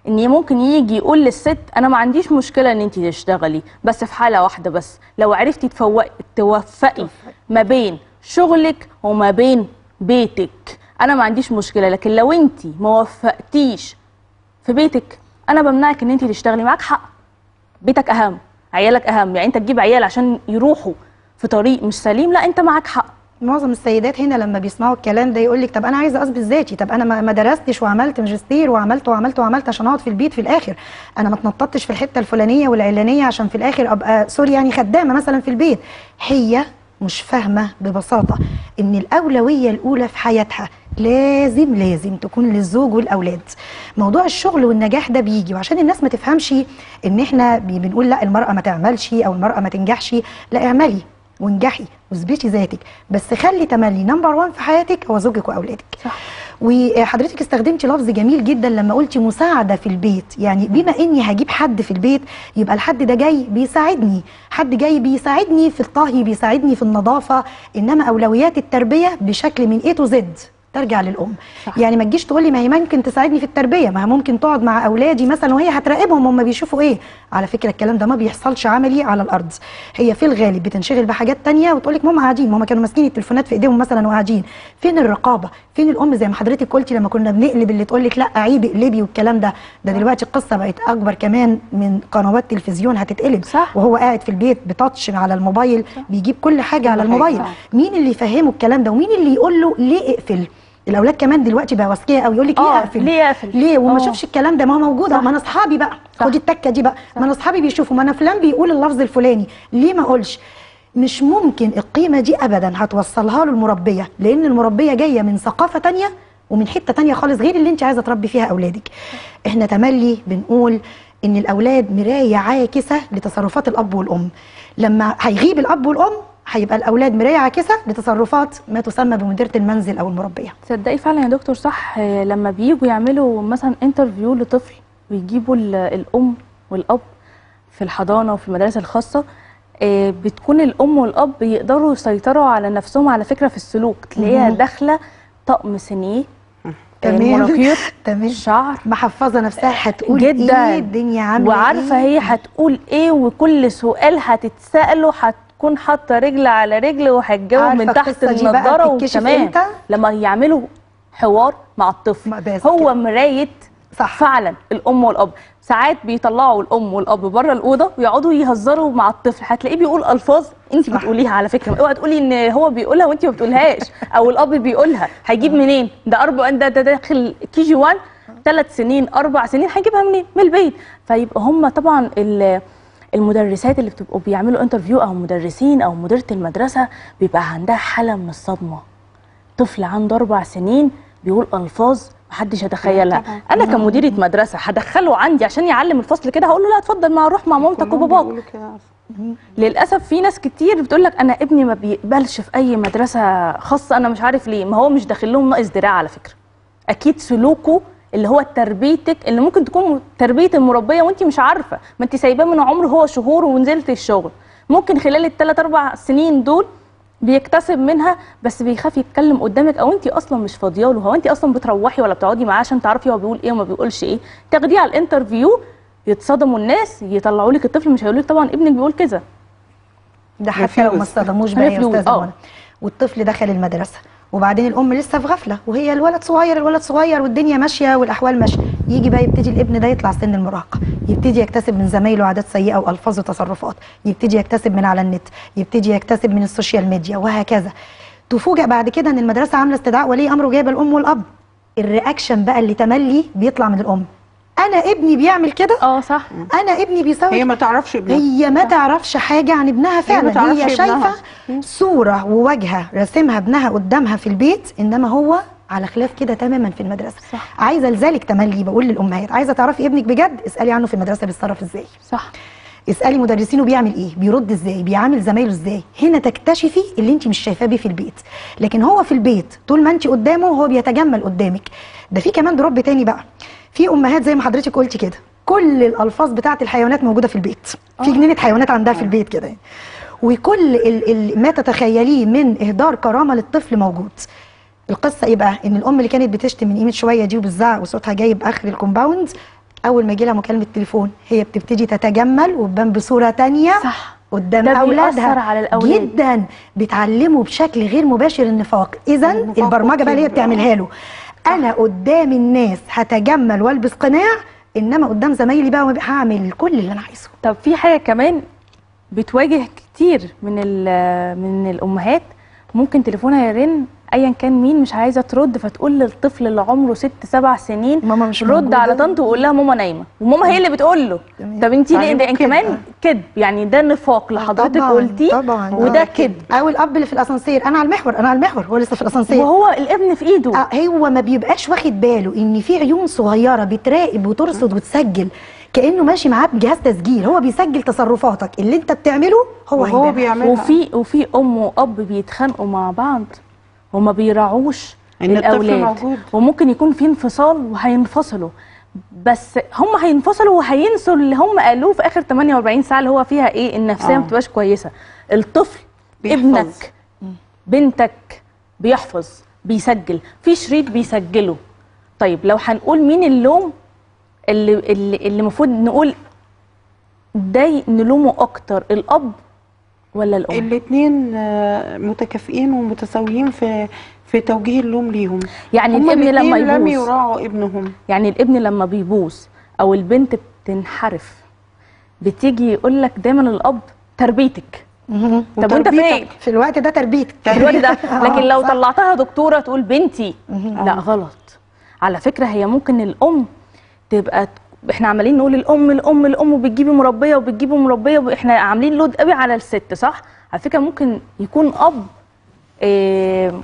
[SPEAKER 1] ان ممكن يجي يقول للست انا ما عنديش مشكله ان انت تشتغلي بس في حاله واحده بس لو عرفتي تفوقي توفقي ما بين شغلك وما بين بيتك انا ما عنديش مشكله لكن لو انت ما وفقتيش في بيتك انا بمنعك ان انت تشتغلي معاك حق بيتك اهم عيالك اهم يعني انت تجيب عيال عشان يروحوا في طريق مش سليم لا انت معاك حق
[SPEAKER 3] معظم السيدات هنا لما بيسمعوا الكلام ده يقول لك طب انا عايزه اثبت ذاتي طب انا ما ما درستش وعملت ماجستير وعملت وعملت وعملت عشان اقعد في البيت في الاخر انا ما اتنططتش في الحته الفلانيه والعلانيه عشان في الاخر ابقى سوري يعني خدامه مثلا في البيت هي مش فاهمه ببساطه ان الاولويه الاولى في حياتها لازم لازم تكون للزوج والاولاد موضوع الشغل والنجاح ده بيجي وعشان الناس ما تفهمش ان احنا بي- بنقول لا المراه ما تعملش او المراه ما تنجحش لا اعملي وانجحي واثبتي ذاتك بس خلي تملي نمبر 1 في حياتك هو زوجك واولادك
[SPEAKER 1] صح.
[SPEAKER 3] وحضرتك استخدمتي لفظ جميل جدا لما قلتي مساعده في البيت يعني بما اني هجيب حد في البيت يبقى الحد ده جاي بيساعدني حد جاي بيساعدني في الطهي بيساعدني في النظافه انما اولويات التربيه بشكل من اي تو زد ترجع للام
[SPEAKER 1] صح.
[SPEAKER 3] يعني ما تجيش تقول لي ما هي ممكن تساعدني في التربيه ما هي ممكن تقعد مع اولادي مثلا وهي هتراقبهم هم بيشوفوا ايه على فكره الكلام ده ما بيحصلش عملي على الارض هي في الغالب بتنشغل بحاجات تانية وتقول لك ماما قاعدين ماما كانوا ماسكين التليفونات في ايديهم مثلا وقاعدين فين الرقابه فين الام زي ما حضرتك قلتي لما كنا بنقلب اللي تقول لك لا عيب اقلبي والكلام ده ده دلوقتي القصه بقت اكبر كمان من قنوات تلفزيون هتتقلب
[SPEAKER 1] صح.
[SPEAKER 3] وهو قاعد في البيت بتاتش على الموبايل بيجيب كل حاجه على
[SPEAKER 2] كل حاجة،
[SPEAKER 3] الموبايل
[SPEAKER 2] صح.
[SPEAKER 3] مين اللي يفهمه الكلام ده ومين اللي يقول له ليه اقفل الاولاد كمان دلوقتي بقى اذكياء قوي يقول لك ليه
[SPEAKER 1] آه،
[SPEAKER 3] اقفل
[SPEAKER 1] ليه أقفل؟
[SPEAKER 3] ليه وما
[SPEAKER 1] آه.
[SPEAKER 3] شافش الكلام ده ما هو موجود
[SPEAKER 1] صح.
[SPEAKER 3] ما انا اصحابي بقى
[SPEAKER 1] صح.
[SPEAKER 3] خدي التكه دي بقى ما انا اصحابي بيشوفوا ما انا فلان بيقول اللفظ الفلاني ليه ما اقولش مش ممكن القيمه دي ابدا هتوصلها له المربيه لان المربيه جايه من ثقافه تانية ومن حته تانية خالص غير اللي انت عايزه تربي فيها اولادك احنا تملي بنقول ان الاولاد مرايه عاكسه لتصرفات الاب والام لما هيغيب الاب والام هيبقى الاولاد مرايه عاكسه لتصرفات ما تسمى بمديره المنزل او المربيه
[SPEAKER 1] تصدقي فعلا يا دكتور صح آه، لما بييجوا يعملوا مثلا انترفيو لطفل ويجيبوا ال- الام والاب في الحضانه وفي المدارس الخاصه آه، بتكون الام والاب يقدروا يسيطروا على نفسهم على فكره في السلوك تلاقيها
[SPEAKER 3] مهم.
[SPEAKER 1] داخله طقم سنيه آه،
[SPEAKER 3] تمام.
[SPEAKER 1] المراكير
[SPEAKER 3] تمام
[SPEAKER 1] الشعر
[SPEAKER 3] محفظه نفسها هتقول
[SPEAKER 1] جدا
[SPEAKER 3] ايه الدنيا عامله
[SPEAKER 1] وعارفه
[SPEAKER 3] إيه؟
[SPEAKER 1] هي هتقول ايه وكل سؤال هتتساله هتكون حاطه رجل على رجل وهتجاوب
[SPEAKER 3] عارفة
[SPEAKER 1] من تحت
[SPEAKER 3] القصة دي بقى
[SPEAKER 1] النضاره
[SPEAKER 3] بتتكشف
[SPEAKER 1] وكمان
[SPEAKER 3] إمتى؟
[SPEAKER 1] لما يعملوا حوار مع الطفل
[SPEAKER 3] ما بس
[SPEAKER 1] هو
[SPEAKER 3] كده.
[SPEAKER 1] مرايه
[SPEAKER 3] صح.
[SPEAKER 1] فعلا الام والاب ساعات بيطلعوا الام والاب بره الاوضه ويقعدوا يهزروا مع الطفل هتلاقيه بيقول الفاظ انت
[SPEAKER 3] صح.
[SPEAKER 1] بتقوليها على فكره اوعي تقولي ان هو بيقولها وانت ما بتقولهاش او الاب بيقولها هيجيب منين ده اربع ده ده داخل كي جي 1 ثلاث سنين اربع سنين هيجيبها منين من البيت فيبقى هم طبعا ال- المدرسات اللي بتبقوا بيعملوا انترفيو او مدرسين او مديره المدرسه بيبقى عندها حاله من الصدمه طفل عنده اربع سنين بيقول الفاظ محدش يتخيلها
[SPEAKER 2] طبعاً.
[SPEAKER 1] انا كمديره مدرسه هدخله عندي عشان يعلم الفصل كده هقول له لا اتفضل مع روح مع مامتك
[SPEAKER 2] كلهم
[SPEAKER 1] وباباك
[SPEAKER 2] بيقولوا كده أصلاً.
[SPEAKER 1] للاسف في ناس كتير بتقول لك انا ابني ما بيقبلش في اي مدرسه خاصه انا مش عارف ليه ما هو مش داخل لهم ناقص دراع على فكره اكيد سلوكه اللي هو تربيتك اللي ممكن تكون تربيه المربيه وانت مش عارفه ما انت سايباه من عمره هو شهور ونزلت الشغل ممكن خلال الثلاث اربع سنين دول بيكتسب منها بس بيخاف يتكلم قدامك او انت اصلا مش فاضيه له هو انت اصلا بتروحي ولا بتقعدي معاه عشان تعرفي هو بيقول ايه وما بيقولش ايه تاخديه على الانترفيو يتصدموا الناس يطلعوا لك الطفل مش هيقول لك طبعا ابنك بيقول كذا
[SPEAKER 3] ده حتى لو ما
[SPEAKER 2] ريفيوز.
[SPEAKER 3] اصطدموش بقى يا
[SPEAKER 1] ريفيوز،
[SPEAKER 3] استاذه
[SPEAKER 1] آه.
[SPEAKER 3] منى والطفل دخل المدرسه وبعدين الام لسه في غفله وهي الولد صغير الولد صغير والدنيا ماشيه والاحوال ماشيه يجي بقى يبتدي الابن ده يطلع سن المراهقه يبتدي يكتسب من زمايله عادات سيئه والفاظ وتصرفات يبتدي يكتسب من على النت يبتدي يكتسب من السوشيال ميديا وهكذا تفوجئ بعد كده ان المدرسه عامله استدعاء ولي امر وجايبه الام والاب الرياكشن بقى اللي تملي بيطلع من الام انا ابني بيعمل كده
[SPEAKER 1] اه صح
[SPEAKER 3] انا ابني بيسوي
[SPEAKER 2] هي ما تعرفش ابنها
[SPEAKER 3] هي ما تعرفش حاجة عن ابنها فعلا هي,
[SPEAKER 2] تعرفش
[SPEAKER 3] هي
[SPEAKER 2] ابنها.
[SPEAKER 3] شايفة صورة وواجهة راسمها ابنها قدامها في البيت إنما هو على خلاف كده تماما في المدرسة
[SPEAKER 1] صح.
[SPEAKER 3] عايزة لذلك تملي بقول للأمهات عايزة تعرفي ابنك بجد اسألي عنه في المدرسة بيتصرف ازاي
[SPEAKER 1] صح
[SPEAKER 3] اسألي مدرسينه بيعمل ايه بيرد ازاي بيعامل زمايله ازاي هنا تكتشفي اللي انت مش شايفاه بيه في البيت لكن هو في البيت طول ما انت قدامه هو بيتجمل قدامك ده في كمان دروب تاني بقى في امهات زي ما حضرتك قلتي كده كل الالفاظ بتاعت الحيوانات موجوده في البيت في جنينه حيوانات عندها في البيت كده يعني. وكل ال ال ما تتخيليه من اهدار كرامه للطفل موجود القصه ايه بقى ان الام اللي كانت بتشتم من قيمه شويه دي وبتزعق وصوتها جايب اخر الكومباوند اول ما يجي لها مكالمه تليفون هي بتبتدي تتجمل وتبان بصوره تانية
[SPEAKER 1] صح
[SPEAKER 3] قدام
[SPEAKER 1] ده
[SPEAKER 3] اولادها
[SPEAKER 1] بيأثر على الأولاد.
[SPEAKER 3] جدا بيتعلموا بشكل غير مباشر النفاق اذا
[SPEAKER 2] النفاق
[SPEAKER 3] البرمجه بقى اللي هي
[SPEAKER 2] والكذب.
[SPEAKER 3] بتعملها له انا قدام الناس هتجمل والبس قناع انما قدام زمايلي بقى هعمل كل اللي انا عايزه
[SPEAKER 1] طب في حاجة كمان بتواجه كتير من ال- من الأمهات ممكن تليفونها يرن أيا كان مين مش عايزة ترد فتقول للطفل اللي عمره ست سبع سنين
[SPEAKER 3] ماما مش
[SPEAKER 1] رد
[SPEAKER 3] موجودة.
[SPEAKER 1] على طنط وقول لها ماما نايمة وماما هي اللي بتقول له
[SPEAKER 3] تمام.
[SPEAKER 1] طب انت ليه
[SPEAKER 2] يعني
[SPEAKER 1] ده
[SPEAKER 2] كده.
[SPEAKER 1] كمان كذب يعني ده نفاق لحضرتك
[SPEAKER 3] طبعاً،
[SPEAKER 1] قلتيه
[SPEAKER 3] طبعاً.
[SPEAKER 1] وده
[SPEAKER 3] آه.
[SPEAKER 1] كذب
[SPEAKER 3] او الاب اللي في الاسانسير انا على المحور انا على المحور هو لسه في الاسانسير
[SPEAKER 1] وهو الابن في ايده
[SPEAKER 3] آه، هو ما بيبقاش واخد باله ان في عيون صغيره بتراقب وترصد وتسجل كانه ماشي معاه بجهاز تسجيل هو بيسجل تصرفاتك اللي انت بتعمله هو
[SPEAKER 2] وهو
[SPEAKER 3] هيبان.
[SPEAKER 2] بيعملها
[SPEAKER 1] وفي وفي ام واب بيتخانقوا مع بعض وما بيراعوش
[SPEAKER 2] إن الطفل
[SPEAKER 1] الاولاد
[SPEAKER 2] موجود.
[SPEAKER 1] وممكن يكون في انفصال وهينفصلوا بس هم هينفصلوا وهينسوا اللي هم قالوه في اخر 48 ساعه اللي هو فيها ايه النفسيه
[SPEAKER 2] آه.
[SPEAKER 1] ما بتبقاش كويسه الطفل
[SPEAKER 2] بيحفظ.
[SPEAKER 1] ابنك بنتك بيحفظ بيسجل في شريط بيسجله طيب لو هنقول مين اللوم اللي اللي اللي المفروض نقول ده نلومه اكتر الاب ولا الام
[SPEAKER 2] الاثنين متكافئين ومتساويين في في توجيه اللوم ليهم
[SPEAKER 1] يعني
[SPEAKER 2] هما
[SPEAKER 1] الابن لما
[SPEAKER 2] الاتنين لم
[SPEAKER 1] يبوظ
[SPEAKER 2] يراعوا ابنهم
[SPEAKER 1] يعني الابن لما بيبوظ او البنت بتنحرف بتيجي يقول لك دايما الاب تربيتك
[SPEAKER 3] مهم.
[SPEAKER 1] طب وانت فين
[SPEAKER 2] وتربيتك.
[SPEAKER 3] في الوقت ده تربيتك
[SPEAKER 1] في الوقت ده لكن لو
[SPEAKER 3] صح.
[SPEAKER 1] طلعتها دكتوره تقول بنتي لا غلط على فكره هي ممكن الام تبقى احنا عمالين نقول الام الام الام وبتجيبي مربيه وبتجيبي مربيه احنا عاملين لود قوي على الست صح على فكره ممكن يكون اب إيه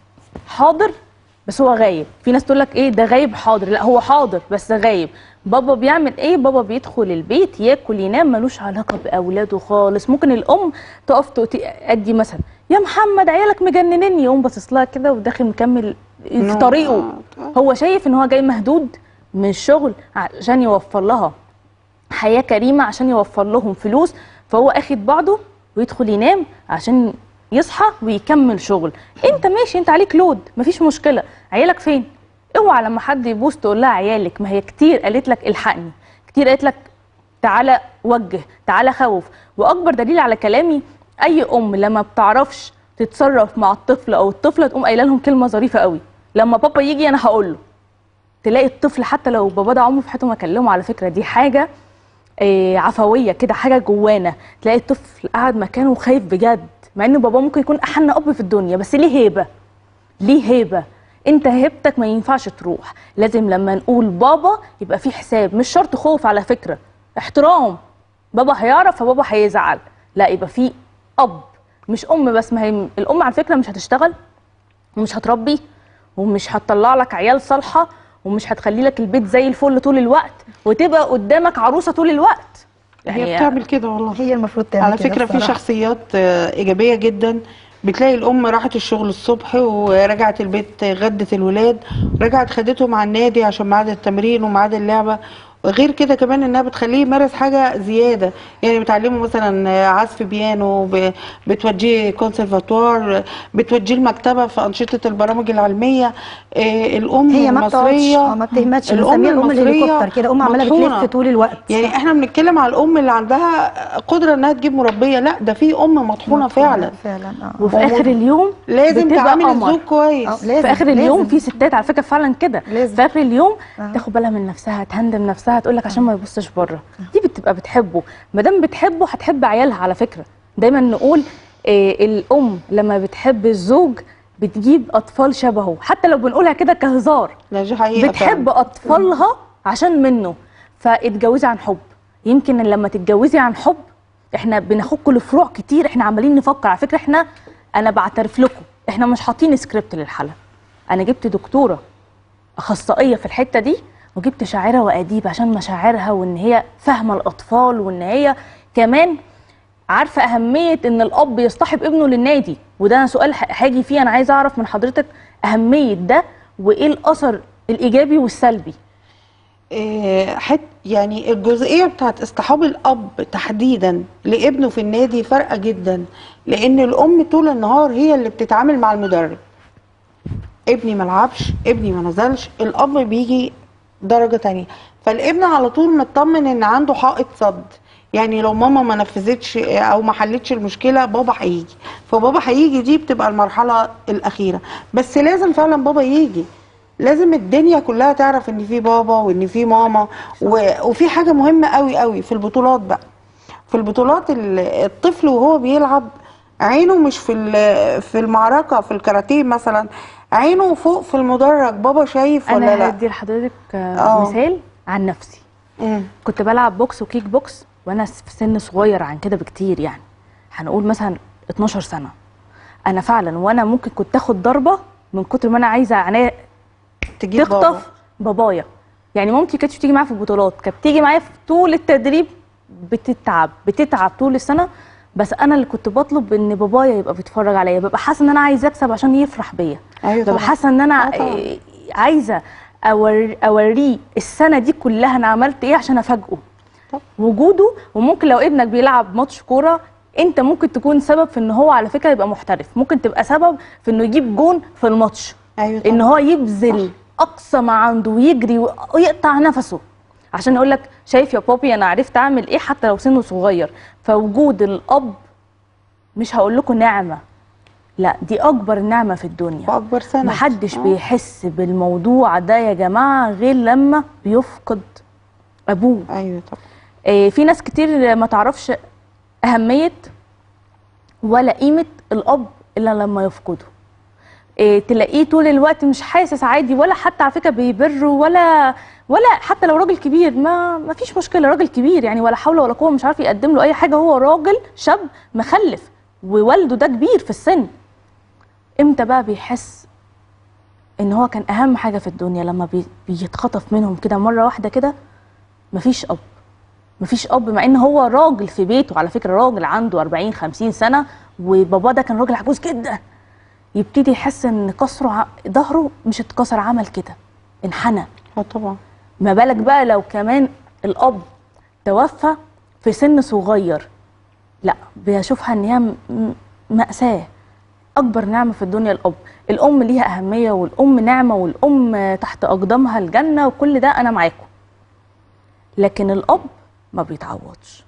[SPEAKER 1] حاضر بس هو غايب في ناس تقول لك ايه ده غايب حاضر لا هو حاضر بس غايب بابا بيعمل ايه بابا بيدخل البيت ياكل ينام ملوش علاقه باولاده خالص ممكن الام تقف تؤتي- ادي مثلا يا محمد عيالك مجننني يقوم باصص لها كده وداخل مكمل في
[SPEAKER 2] نو.
[SPEAKER 1] طريقه
[SPEAKER 2] آه.
[SPEAKER 1] هو شايف ان هو جاي مهدود من الشغل عشان يوفر لها حياه كريمه عشان يوفر لهم فلوس فهو اخد بعضه ويدخل ينام عشان يصحى ويكمل شغل انت ماشي انت عليك لود مفيش مشكله عيالك فين اوعى لما حد يبوس تقول لها عيالك ما هي كتير قالت لك الحقني كتير قالت لك تعالى وجه تعالى خوف واكبر دليل على كلامي اي ام لما بتعرفش تتصرف مع الطفل او الطفله تقوم قايله لهم كلمه ظريفه قوي لما بابا يجي انا هقول له تلاقي الطفل حتى لو بابا ده عمره في حياته ما كلمه على فكره دي حاجه آه، عفويه كده حاجه جوانا تلاقي الطفل قاعد مكانه خايف بجد مع ان بابا ممكن يكون احن اب في الدنيا بس ليه هيبه ليه هيبه انت هيبتك ما ينفعش تروح لازم لما نقول بابا يبقى في حساب مش شرط خوف على فكره احترام بابا هيعرف فبابا هيزعل لا يبقى في اب مش ام بس ما هي الام على فكره مش هتشتغل ومش هتربي ومش هتطلع لك عيال صالحه ومش هتخلي لك البيت زي الفل طول الوقت وتبقى قدامك عروسه طول الوقت
[SPEAKER 2] هي بتعمل كده والله
[SPEAKER 3] هي المفروض تعمل
[SPEAKER 2] على
[SPEAKER 3] كده
[SPEAKER 2] فكرة في
[SPEAKER 3] الصراحة.
[SPEAKER 2] شخصيات آه، إيجابية جدا بتلاقي الأم راحت الشغل الصبح ورجعت البيت غدت الولاد رجعت خدتهم على النادي عشان ميعاد التمرين وميعاد اللعبة غير كده كمان انها بتخليه يمارس حاجه زياده يعني بتعلمه مثلا عزف بيانو ب- بتوديه كونسرفاتوار بتوديه المكتبه في انشطه البرامج العلميه آه، الام
[SPEAKER 3] هي ما بتقعدش
[SPEAKER 2] المصريه
[SPEAKER 3] اه ما بتهمتش
[SPEAKER 2] الام
[SPEAKER 3] بنسميها الام
[SPEAKER 2] المصريه
[SPEAKER 3] الهليكوبتر كده ام عماله
[SPEAKER 2] مطحونة.
[SPEAKER 3] بتلف طول الوقت
[SPEAKER 2] يعني احنا بنتكلم على الام اللي عندها قدره انها تجيب مربيه لا ده في ام مطحونه فعلا
[SPEAKER 3] فعلا اه
[SPEAKER 1] وفي
[SPEAKER 2] وهو
[SPEAKER 1] اخر اليوم
[SPEAKER 2] لازم
[SPEAKER 1] بتبقى
[SPEAKER 2] تعامل
[SPEAKER 1] قمر.
[SPEAKER 2] الزوج كويس
[SPEAKER 3] آه، لازم
[SPEAKER 1] في اخر اليوم
[SPEAKER 3] لازم.
[SPEAKER 1] في ستات على فكره فعلا كده
[SPEAKER 3] لازم.
[SPEAKER 1] في اخر اليوم
[SPEAKER 3] آه.
[SPEAKER 1] تاخد بالها من نفسها تهندم نفسها تقول لك عشان ما يبصش بره دي بتبقى بتحبه ما دام بتحبه هتحب عيالها على فكره دايما نقول إيه الام لما بتحب الزوج بتجيب اطفال شبهه حتى لو بنقولها كده كهزار
[SPEAKER 2] لا دي حقيقه
[SPEAKER 1] بتحب
[SPEAKER 2] فعلا.
[SPEAKER 1] اطفالها عشان منه فاتجوزي عن حب يمكن لما تتجوزي عن حب احنا بناخدكم لفروع كتير احنا عمالين نفكر على فكره احنا انا بعترف لكم احنا مش حاطين سكريبت للحلقه انا جبت دكتوره اخصائيه في الحته دي وجبت شاعره واديب عشان مشاعرها وان هي فاهمه الاطفال وان هي كمان عارفه اهميه ان الاب يصطحب ابنه للنادي وده أنا سؤال ه- هاجي فيه انا عايزه اعرف من حضرتك اهميه ده وايه الاثر الايجابي والسلبي
[SPEAKER 2] إيه، حت يعني الجزئيه بتاعت اصطحاب الاب تحديدا لابنه في النادي فارقه جدا لان الام طول النهار هي اللي بتتعامل مع المدرب ابني ما لعبش ابني ما نزلش الاب بيجي درجه تانية فالابن على طول مطمن ان عنده حائط صد يعني لو ماما ما نفذتش او ما حلتش المشكله بابا هيجي فبابا هيجي دي بتبقى المرحله الاخيره بس لازم فعلا بابا يجي لازم الدنيا كلها تعرف ان في بابا وان في ماما و... وفي حاجه مهمه قوي قوي في البطولات بقى في البطولات ال- الطفل وهو بيلعب عينه مش في ال- في المعركه في الكاراتيه مثلا عينه فوق في المدرج بابا شايف ولا
[SPEAKER 1] انا
[SPEAKER 2] لا
[SPEAKER 1] هدي لحضرتك آه،
[SPEAKER 2] آه.
[SPEAKER 1] مثال عن نفسي
[SPEAKER 2] مم.
[SPEAKER 1] كنت بلعب بوكس وكيك بوكس وانا في سن صغير عن كده بكتير يعني هنقول مثلا 12 سنه انا فعلا وانا ممكن كنت اخد ضربه من كتر ما انا عايزه عينيا
[SPEAKER 2] تجيب بابا
[SPEAKER 1] تخطف بابايا يعني مامتي كانتش بتيجي معايا في البطولات كانت بتيجي معايا في طول التدريب بتتعب بتتعب طول السنه بس انا اللي كنت بطلب ان بابايا يبقى بيتفرج عليا ببقى حاسه ان انا عايزه اكسب عشان يفرح بيا
[SPEAKER 2] ايوه
[SPEAKER 1] ببقى
[SPEAKER 2] طبعا
[SPEAKER 1] حاسه ان انا
[SPEAKER 2] آه طبعا.
[SPEAKER 1] آه، عايزه أور اوريه السنه دي كلها انا عملت ايه عشان افاجئه
[SPEAKER 2] طب.
[SPEAKER 1] وجوده وممكن لو ابنك بيلعب ماتش كوره انت ممكن تكون سبب في ان هو على فكره يبقى محترف ممكن تبقى سبب في انه يجيب جون في الماتش
[SPEAKER 2] ايوه طبعا
[SPEAKER 1] ان هو يبذل اقصى ما عنده ويجري ويقطع نفسه عشان يقول لك شايف يا بابي انا عرفت اعمل ايه حتى لو سنه صغير فوجود الاب مش هقول لكم نعمه لا دي اكبر نعمه في الدنيا
[SPEAKER 2] واكبر سنه
[SPEAKER 1] محدش
[SPEAKER 2] آه.
[SPEAKER 1] بيحس بالموضوع ده يا جماعه غير لما بيفقد ابوه
[SPEAKER 2] ايوه طبعا
[SPEAKER 1] آه، في ناس كتير ما تعرفش أهمية ولا قيمة الأب إلا لما يفقده آه، تلاقيه طول الوقت مش حاسس عادي ولا حتى على فكرة بيبر ولا ولا حتى لو راجل كبير ما ما فيش مشكلة راجل كبير يعني ولا حول ولا قوة مش عارف يقدم له أي حاجة هو راجل شاب مخلف ووالده ده كبير في السن امتى بقى بيحس ان هو كان اهم حاجة في الدنيا لما بي- بيتخطف منهم كده مرة واحدة كده مفيش اب مفيش اب مع ان هو راجل في بيته على فكره راجل عنده 40 50 سنه وباباه ده كان راجل عجوز جدا يبتدي يحس ان كسره ع- ظهره مش اتكسر عمل كده انحنى
[SPEAKER 2] اه طبعا
[SPEAKER 1] ما بالك بقى لو كمان الاب توفى في سن صغير لا بشوفها ان هي م- م- مأساة اكبر نعمة في الدنيا الاب الام ليها اهمية والام نعمة والام تحت اقدامها الجنة وكل ده انا معاكم لكن الاب ما بيتعوضش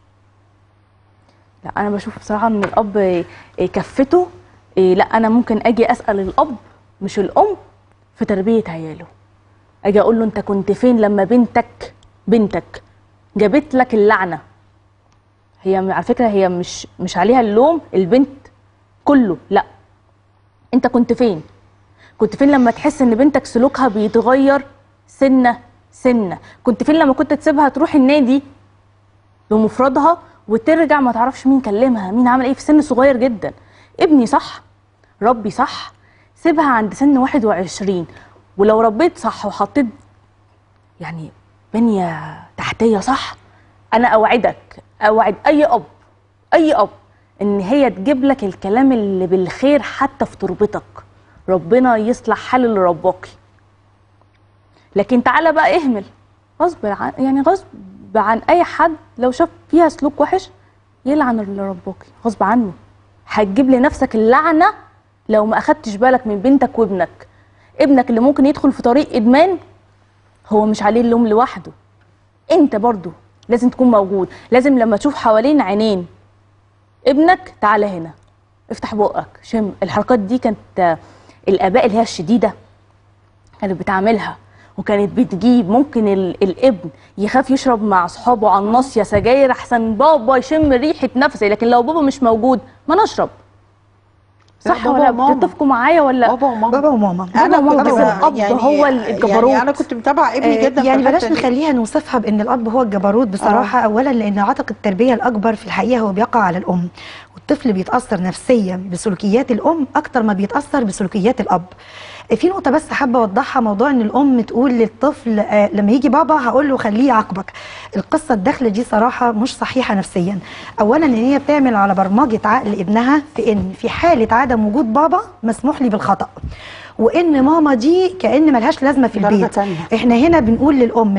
[SPEAKER 1] لا انا بشوف بصراحة ان الاب إيه، كفته إيه، لا انا ممكن اجي اسأل الاب مش الام في تربية عياله اجي اقول له انت كنت فين لما بنتك بنتك جابت لك اللعنه هي م- على فكره هي مش مش عليها اللوم البنت كله لا انت كنت فين كنت فين لما تحس ان بنتك سلوكها بيتغير سنه سنه كنت فين لما كنت تسيبها تروح النادي بمفردها وترجع ما تعرفش مين كلمها مين عمل ايه في سن صغير جدا ابني صح ربي صح سيبها عند سن 21 ولو ربيت صح وحطيت يعني بنية تحتية صح أنا أوعدك أوعد أي أب أي أب إن هي تجيب لك الكلام اللي بالخير حتى في تربتك ربنا يصلح حال اللي رباكي لكن تعالى بقى اهمل غصب عن يعني غصب عن أي حد لو شاف فيها سلوك وحش يلعن اللي رباكي غصب عنه هتجيب لنفسك اللعنة لو ما أخدتش بالك من بنتك وابنك ابنك اللي ممكن يدخل في طريق إدمان هو مش عليه اللوم لوحده انت برضو لازم تكون موجود لازم لما تشوف حوالين عينين ابنك تعالى هنا افتح بقك شم الحركات دي كانت آه، الاباء اللي هي الشديده كانت بتعملها وكانت بتجيب ممكن ال... الابن يخاف يشرب مع اصحابه على الناصيه سجاير احسن بابا يشم ريحه نفسي لكن لو بابا مش موجود ما نشرب
[SPEAKER 2] لا،
[SPEAKER 1] صح
[SPEAKER 2] بابا
[SPEAKER 1] ولا
[SPEAKER 2] وماما.
[SPEAKER 1] بتتفقوا معايا ولا
[SPEAKER 2] بابا وماما
[SPEAKER 3] بابا وماما
[SPEAKER 2] انا
[SPEAKER 1] بابا
[SPEAKER 2] كنت
[SPEAKER 1] وماما.
[SPEAKER 2] ب-
[SPEAKER 1] بس الأب هو الجبروت.
[SPEAKER 2] يعني انا كنت متابعه ابني
[SPEAKER 3] آه،
[SPEAKER 2] جدا في
[SPEAKER 3] يعني بلاش
[SPEAKER 2] الحتة دي.
[SPEAKER 3] نخليها نوصفها بان الاب هو الجبروت بصراحه اولا لان عاتق التربيه الاكبر في الحقيقه هو بيقع على الام والطفل بيتاثر نفسيا بسلوكيات الام اكتر ما بيتاثر بسلوكيات الاب في نقطه بس حابه اوضحها موضوع ان الام تقول للطفل آه، لما يجي بابا هقول له خليه يعاقبك القصه الداخله دي صراحه مش صحيحه نفسيا اولا ان هي بتعمل على برمجه عقل ابنها في ان في حاله عدم وجود بابا مسموح لي بالخطا وان ماما دي كان ملهاش لازمه في
[SPEAKER 2] درجة
[SPEAKER 3] البيت
[SPEAKER 2] تانية.
[SPEAKER 3] احنا هنا بنقول للام لا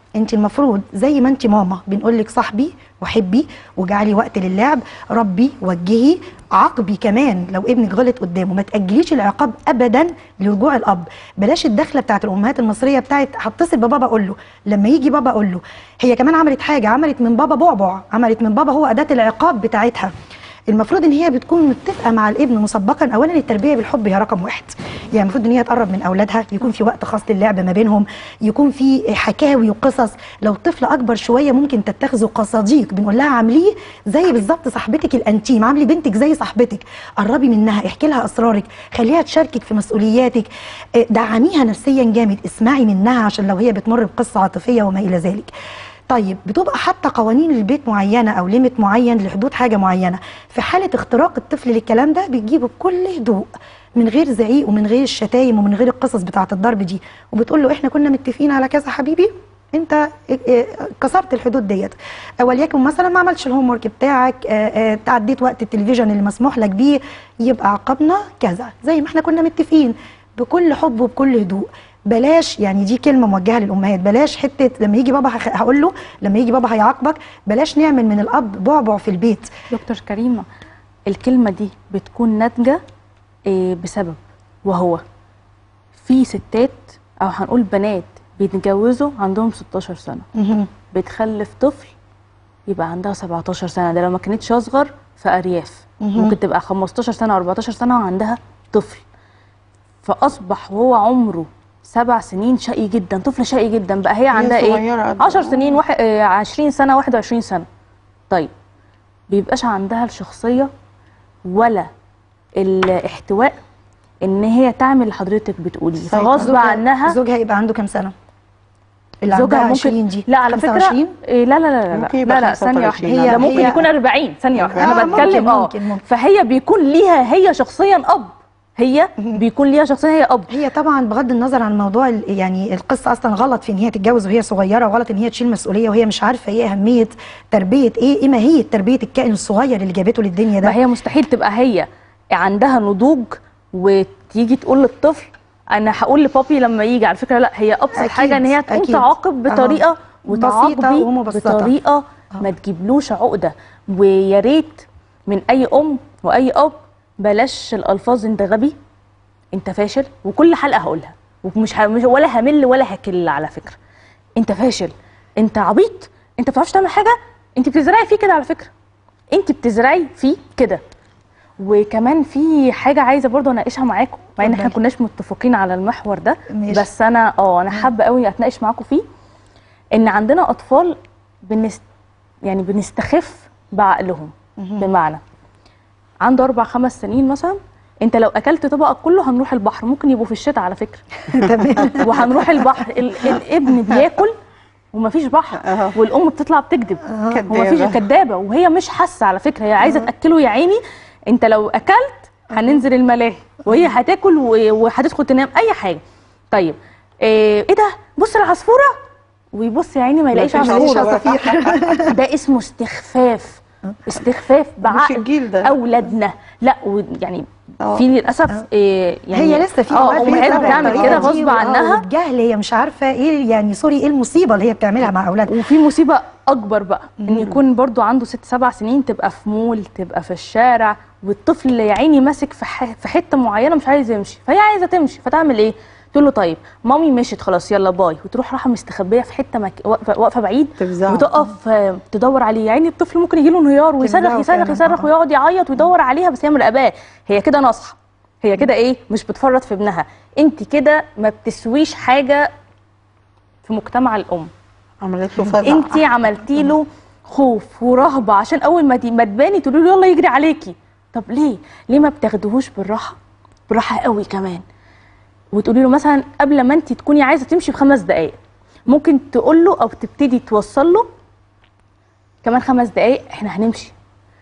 [SPEAKER 3] انت المفروض زي ما انت ماما بنقول لك صاحبي وحبي وجعلي وقت للعب ربي وجهي عاقبي كمان لو ابنك غلط قدامه ما تاجليش العقاب ابدا لرجوع الاب بلاش الدخله بتاعت الامهات المصريه بتاعت هتصل ببابا اقول له لما يجي بابا اقول له هي كمان عملت حاجه عملت من بابا بعبع عملت من بابا هو اداه العقاب بتاعتها المفروض ان هي بتكون متفقه مع الابن مسبقا اولا التربيه بالحب هي رقم واحد يعني المفروض ان هي تقرب من اولادها يكون في وقت خاص للعب ما بينهم يكون في حكاوي وقصص لو طفل اكبر شويه ممكن تتخذه كصديق بنقول لها عامليه زي بالظبط صاحبتك الانتيم عاملي بنتك زي صاحبتك قربي منها احكي لها اسرارك خليها تشاركك في مسؤولياتك آه، دعميها نفسيا جامد اسمعي منها عشان لو هي بتمر بقصه عاطفيه وما الى ذلك طيب بتبقى حتى قوانين البيت معينه او ليميت معين لحدود حاجه معينه في حاله اختراق الطفل للكلام ده بتجيبه بكل هدوء من غير زعيق ومن غير الشتايم ومن غير القصص بتاعه الضرب دي وبتقول له احنا كنا متفقين على كذا حبيبي انت اه، اه، كسرت الحدود ديت وليكن مثلا ما عملتش الهوم ورك بتاعك اه، اه، تعديت وقت التلفزيون اللي مسموح لك بيه يبقى عقبنا كذا زي ما احنا كنا متفقين بكل حب وبكل هدوء بلاش يعني دي كلمه موجهه للامهات بلاش حته لما يجي بابا هخ- هقول له لما يجي بابا هيعاقبك بلاش نعمل من الاب بعبع في البيت
[SPEAKER 1] دكتور كريمة الكلمة دي بتكون ناتجة إيه، بسبب وهو في ستات أو هنقول بنات بيتجوزوا عندهم 16 سنة
[SPEAKER 3] مهم.
[SPEAKER 1] بتخلف طفل يبقى عندها 17 سنة ده لو ما كانتش أصغر في أرياف
[SPEAKER 3] مهم.
[SPEAKER 1] ممكن تبقى 15 سنة أو 14 سنة وعندها طفل فأصبح وهو عمره سبع سنين شقي جدا طفل شقي جدا بقى هي عندها
[SPEAKER 2] صغيرة
[SPEAKER 1] ايه
[SPEAKER 2] قد-
[SPEAKER 1] 10 سنين واحد آه، 20 سنة 21 سنة طيب بيبقاش عندها الشخصية ولا الاحتواء ان هي تعمل اللي حضرتك بتقوليه
[SPEAKER 2] سيطرة.
[SPEAKER 1] فغصب
[SPEAKER 3] زوجها-
[SPEAKER 1] عنها
[SPEAKER 3] زوجها يبقى عنده كام سنه اللي
[SPEAKER 1] زوجها
[SPEAKER 3] عندها
[SPEAKER 1] ممكن
[SPEAKER 3] 20 دي
[SPEAKER 1] لا على فكره
[SPEAKER 3] 25
[SPEAKER 1] إيه لا لا لا لا
[SPEAKER 2] ممكن
[SPEAKER 1] لا
[SPEAKER 2] يبقى
[SPEAKER 1] لا, لا ثانيه واحده
[SPEAKER 2] 25.
[SPEAKER 1] ده
[SPEAKER 3] هي-
[SPEAKER 1] ممكن
[SPEAKER 3] هي-
[SPEAKER 1] يكون 40 ثانيه واحده انا
[SPEAKER 3] آه،
[SPEAKER 1] بتكلم
[SPEAKER 3] ممكن-
[SPEAKER 1] اه
[SPEAKER 3] ممكن- ممكن.
[SPEAKER 1] فهي بيكون ليها هي شخصيا اب هي بيكون ليها شخصيا هي اب
[SPEAKER 3] هي طبعا بغض النظر عن موضوع ال- يعني القصه اصلا غلط في ان هي تتجوز وهي صغيره وغلط ان هي تشيل مسؤوليه وهي مش عارفه ايه اهميه تربيه ايه ايه ماهيه تربيه الكائن الصغير اللي جابته للدنيا ده
[SPEAKER 1] ما هي مستحيل تبقى هي عندها نضوج وتيجي تقول للطفل انا هقول لبابي لما يجي على فكره لا هي ابسط
[SPEAKER 3] أكيد،
[SPEAKER 1] حاجه ان هي تقوم
[SPEAKER 3] أكيد.
[SPEAKER 1] تعاقب
[SPEAKER 3] آه.
[SPEAKER 1] بطريقه
[SPEAKER 3] بسيطة
[SPEAKER 1] وتعاقبي
[SPEAKER 3] ومبسطة.
[SPEAKER 1] بطريقه ما تجيبلوش عقده ويا ريت من اي ام واي اب بلاش الالفاظ انت غبي انت فاشل وكل حلقه هقولها ومش ه... مش ولا همل ولا هكل على فكره انت فاشل انت عبيط انت ما بتعرفش تعمل حاجه انت بتزرعي فيه كده على فكره انت بتزرعي فيه كده وكمان في حاجه عايزه برضه اناقشها معاكم مع ان احنا
[SPEAKER 3] اتفضلي.
[SPEAKER 1] كناش متفقين على المحور ده
[SPEAKER 3] ماشي.
[SPEAKER 1] بس انا اه انا حابه قوي اتناقش معاكم فيه ان عندنا اطفال بنست يعني بنستخف بعقلهم بمعنى عنده اربع خمس سنين مثلا انت لو اكلت طبقك كله هنروح البحر ممكن يبقوا في الشتاء على فكره
[SPEAKER 3] تمام
[SPEAKER 1] وهنروح البحر ال الابن بياكل ومفيش بحر
[SPEAKER 2] أها.
[SPEAKER 1] والام بتطلع بتكذب ومفيش
[SPEAKER 2] كدابة.
[SPEAKER 1] كدابه وهي مش حاسه على فكره هي عايزه تاكله يا عيني انت لو اكلت هننزل الملاهي وهي هتاكل و- وهتدخل تنام اي حاجه طيب ايه إيه ده بص العصفوره ويبص يا عيني ما يلاقيش
[SPEAKER 2] مفيش
[SPEAKER 1] عصفوره
[SPEAKER 2] عصفورة.
[SPEAKER 1] ده اسمه استخفاف استخفاف بعقل
[SPEAKER 2] الجيل ده.
[SPEAKER 1] اولادنا لا و- يعني
[SPEAKER 2] آه.
[SPEAKER 1] في للاسف إيه يعني
[SPEAKER 3] هي لسه في
[SPEAKER 1] اه امهات
[SPEAKER 3] بتتابع
[SPEAKER 1] بتعمل
[SPEAKER 3] الطريقة
[SPEAKER 1] كده
[SPEAKER 3] دي
[SPEAKER 1] غصب
[SPEAKER 3] و- آه،
[SPEAKER 1] عنها
[SPEAKER 3] والجهل هي مش عارفه ايه يعني سوري ايه المصيبه اللي هي بتعملها مع اولادها
[SPEAKER 1] وفي مصيبه اكبر بقى ان يكون برضو عنده ست سبع سنين تبقى في مول تبقى في الشارع والطفل يا عيني ماسك في ح- في حته معينه مش عايز يمشي فهي عايزه تمشي فتعمل ايه تقول له طيب مامي مشيت خلاص يلا باي وتروح رايحه مستخبيه في حته مك... واقفه واقفة بعيد
[SPEAKER 2] تفزعه.
[SPEAKER 1] وتقف آه، تدور عليه يعني الطفل ممكن يجي له انهيار ويصرخ
[SPEAKER 3] تفزعه
[SPEAKER 1] يصرخ
[SPEAKER 3] فعلاً،
[SPEAKER 1] يصرخ
[SPEAKER 3] آه.
[SPEAKER 1] ويقعد يعيط ويدور عليها بس هي مراقباه هي كده ناصحه هي كده ايه مش بتفرط في ابنها انت كده ما بتسويش حاجه في مجتمع الام
[SPEAKER 2] عملت له فزع
[SPEAKER 1] انت عملتي له خوف ورهبه عشان اول ما دي- ما تباني تقولي له يلا يجري عليكي طب ليه ليه ما بتاخدهوش بالراحه بالراحه قوي كمان وتقولي له مثلا قبل ما انت تكوني عايزه تمشي بخمس دقائق ممكن تقول له او تبتدي توصل له كمان خمس دقائق احنا هنمشي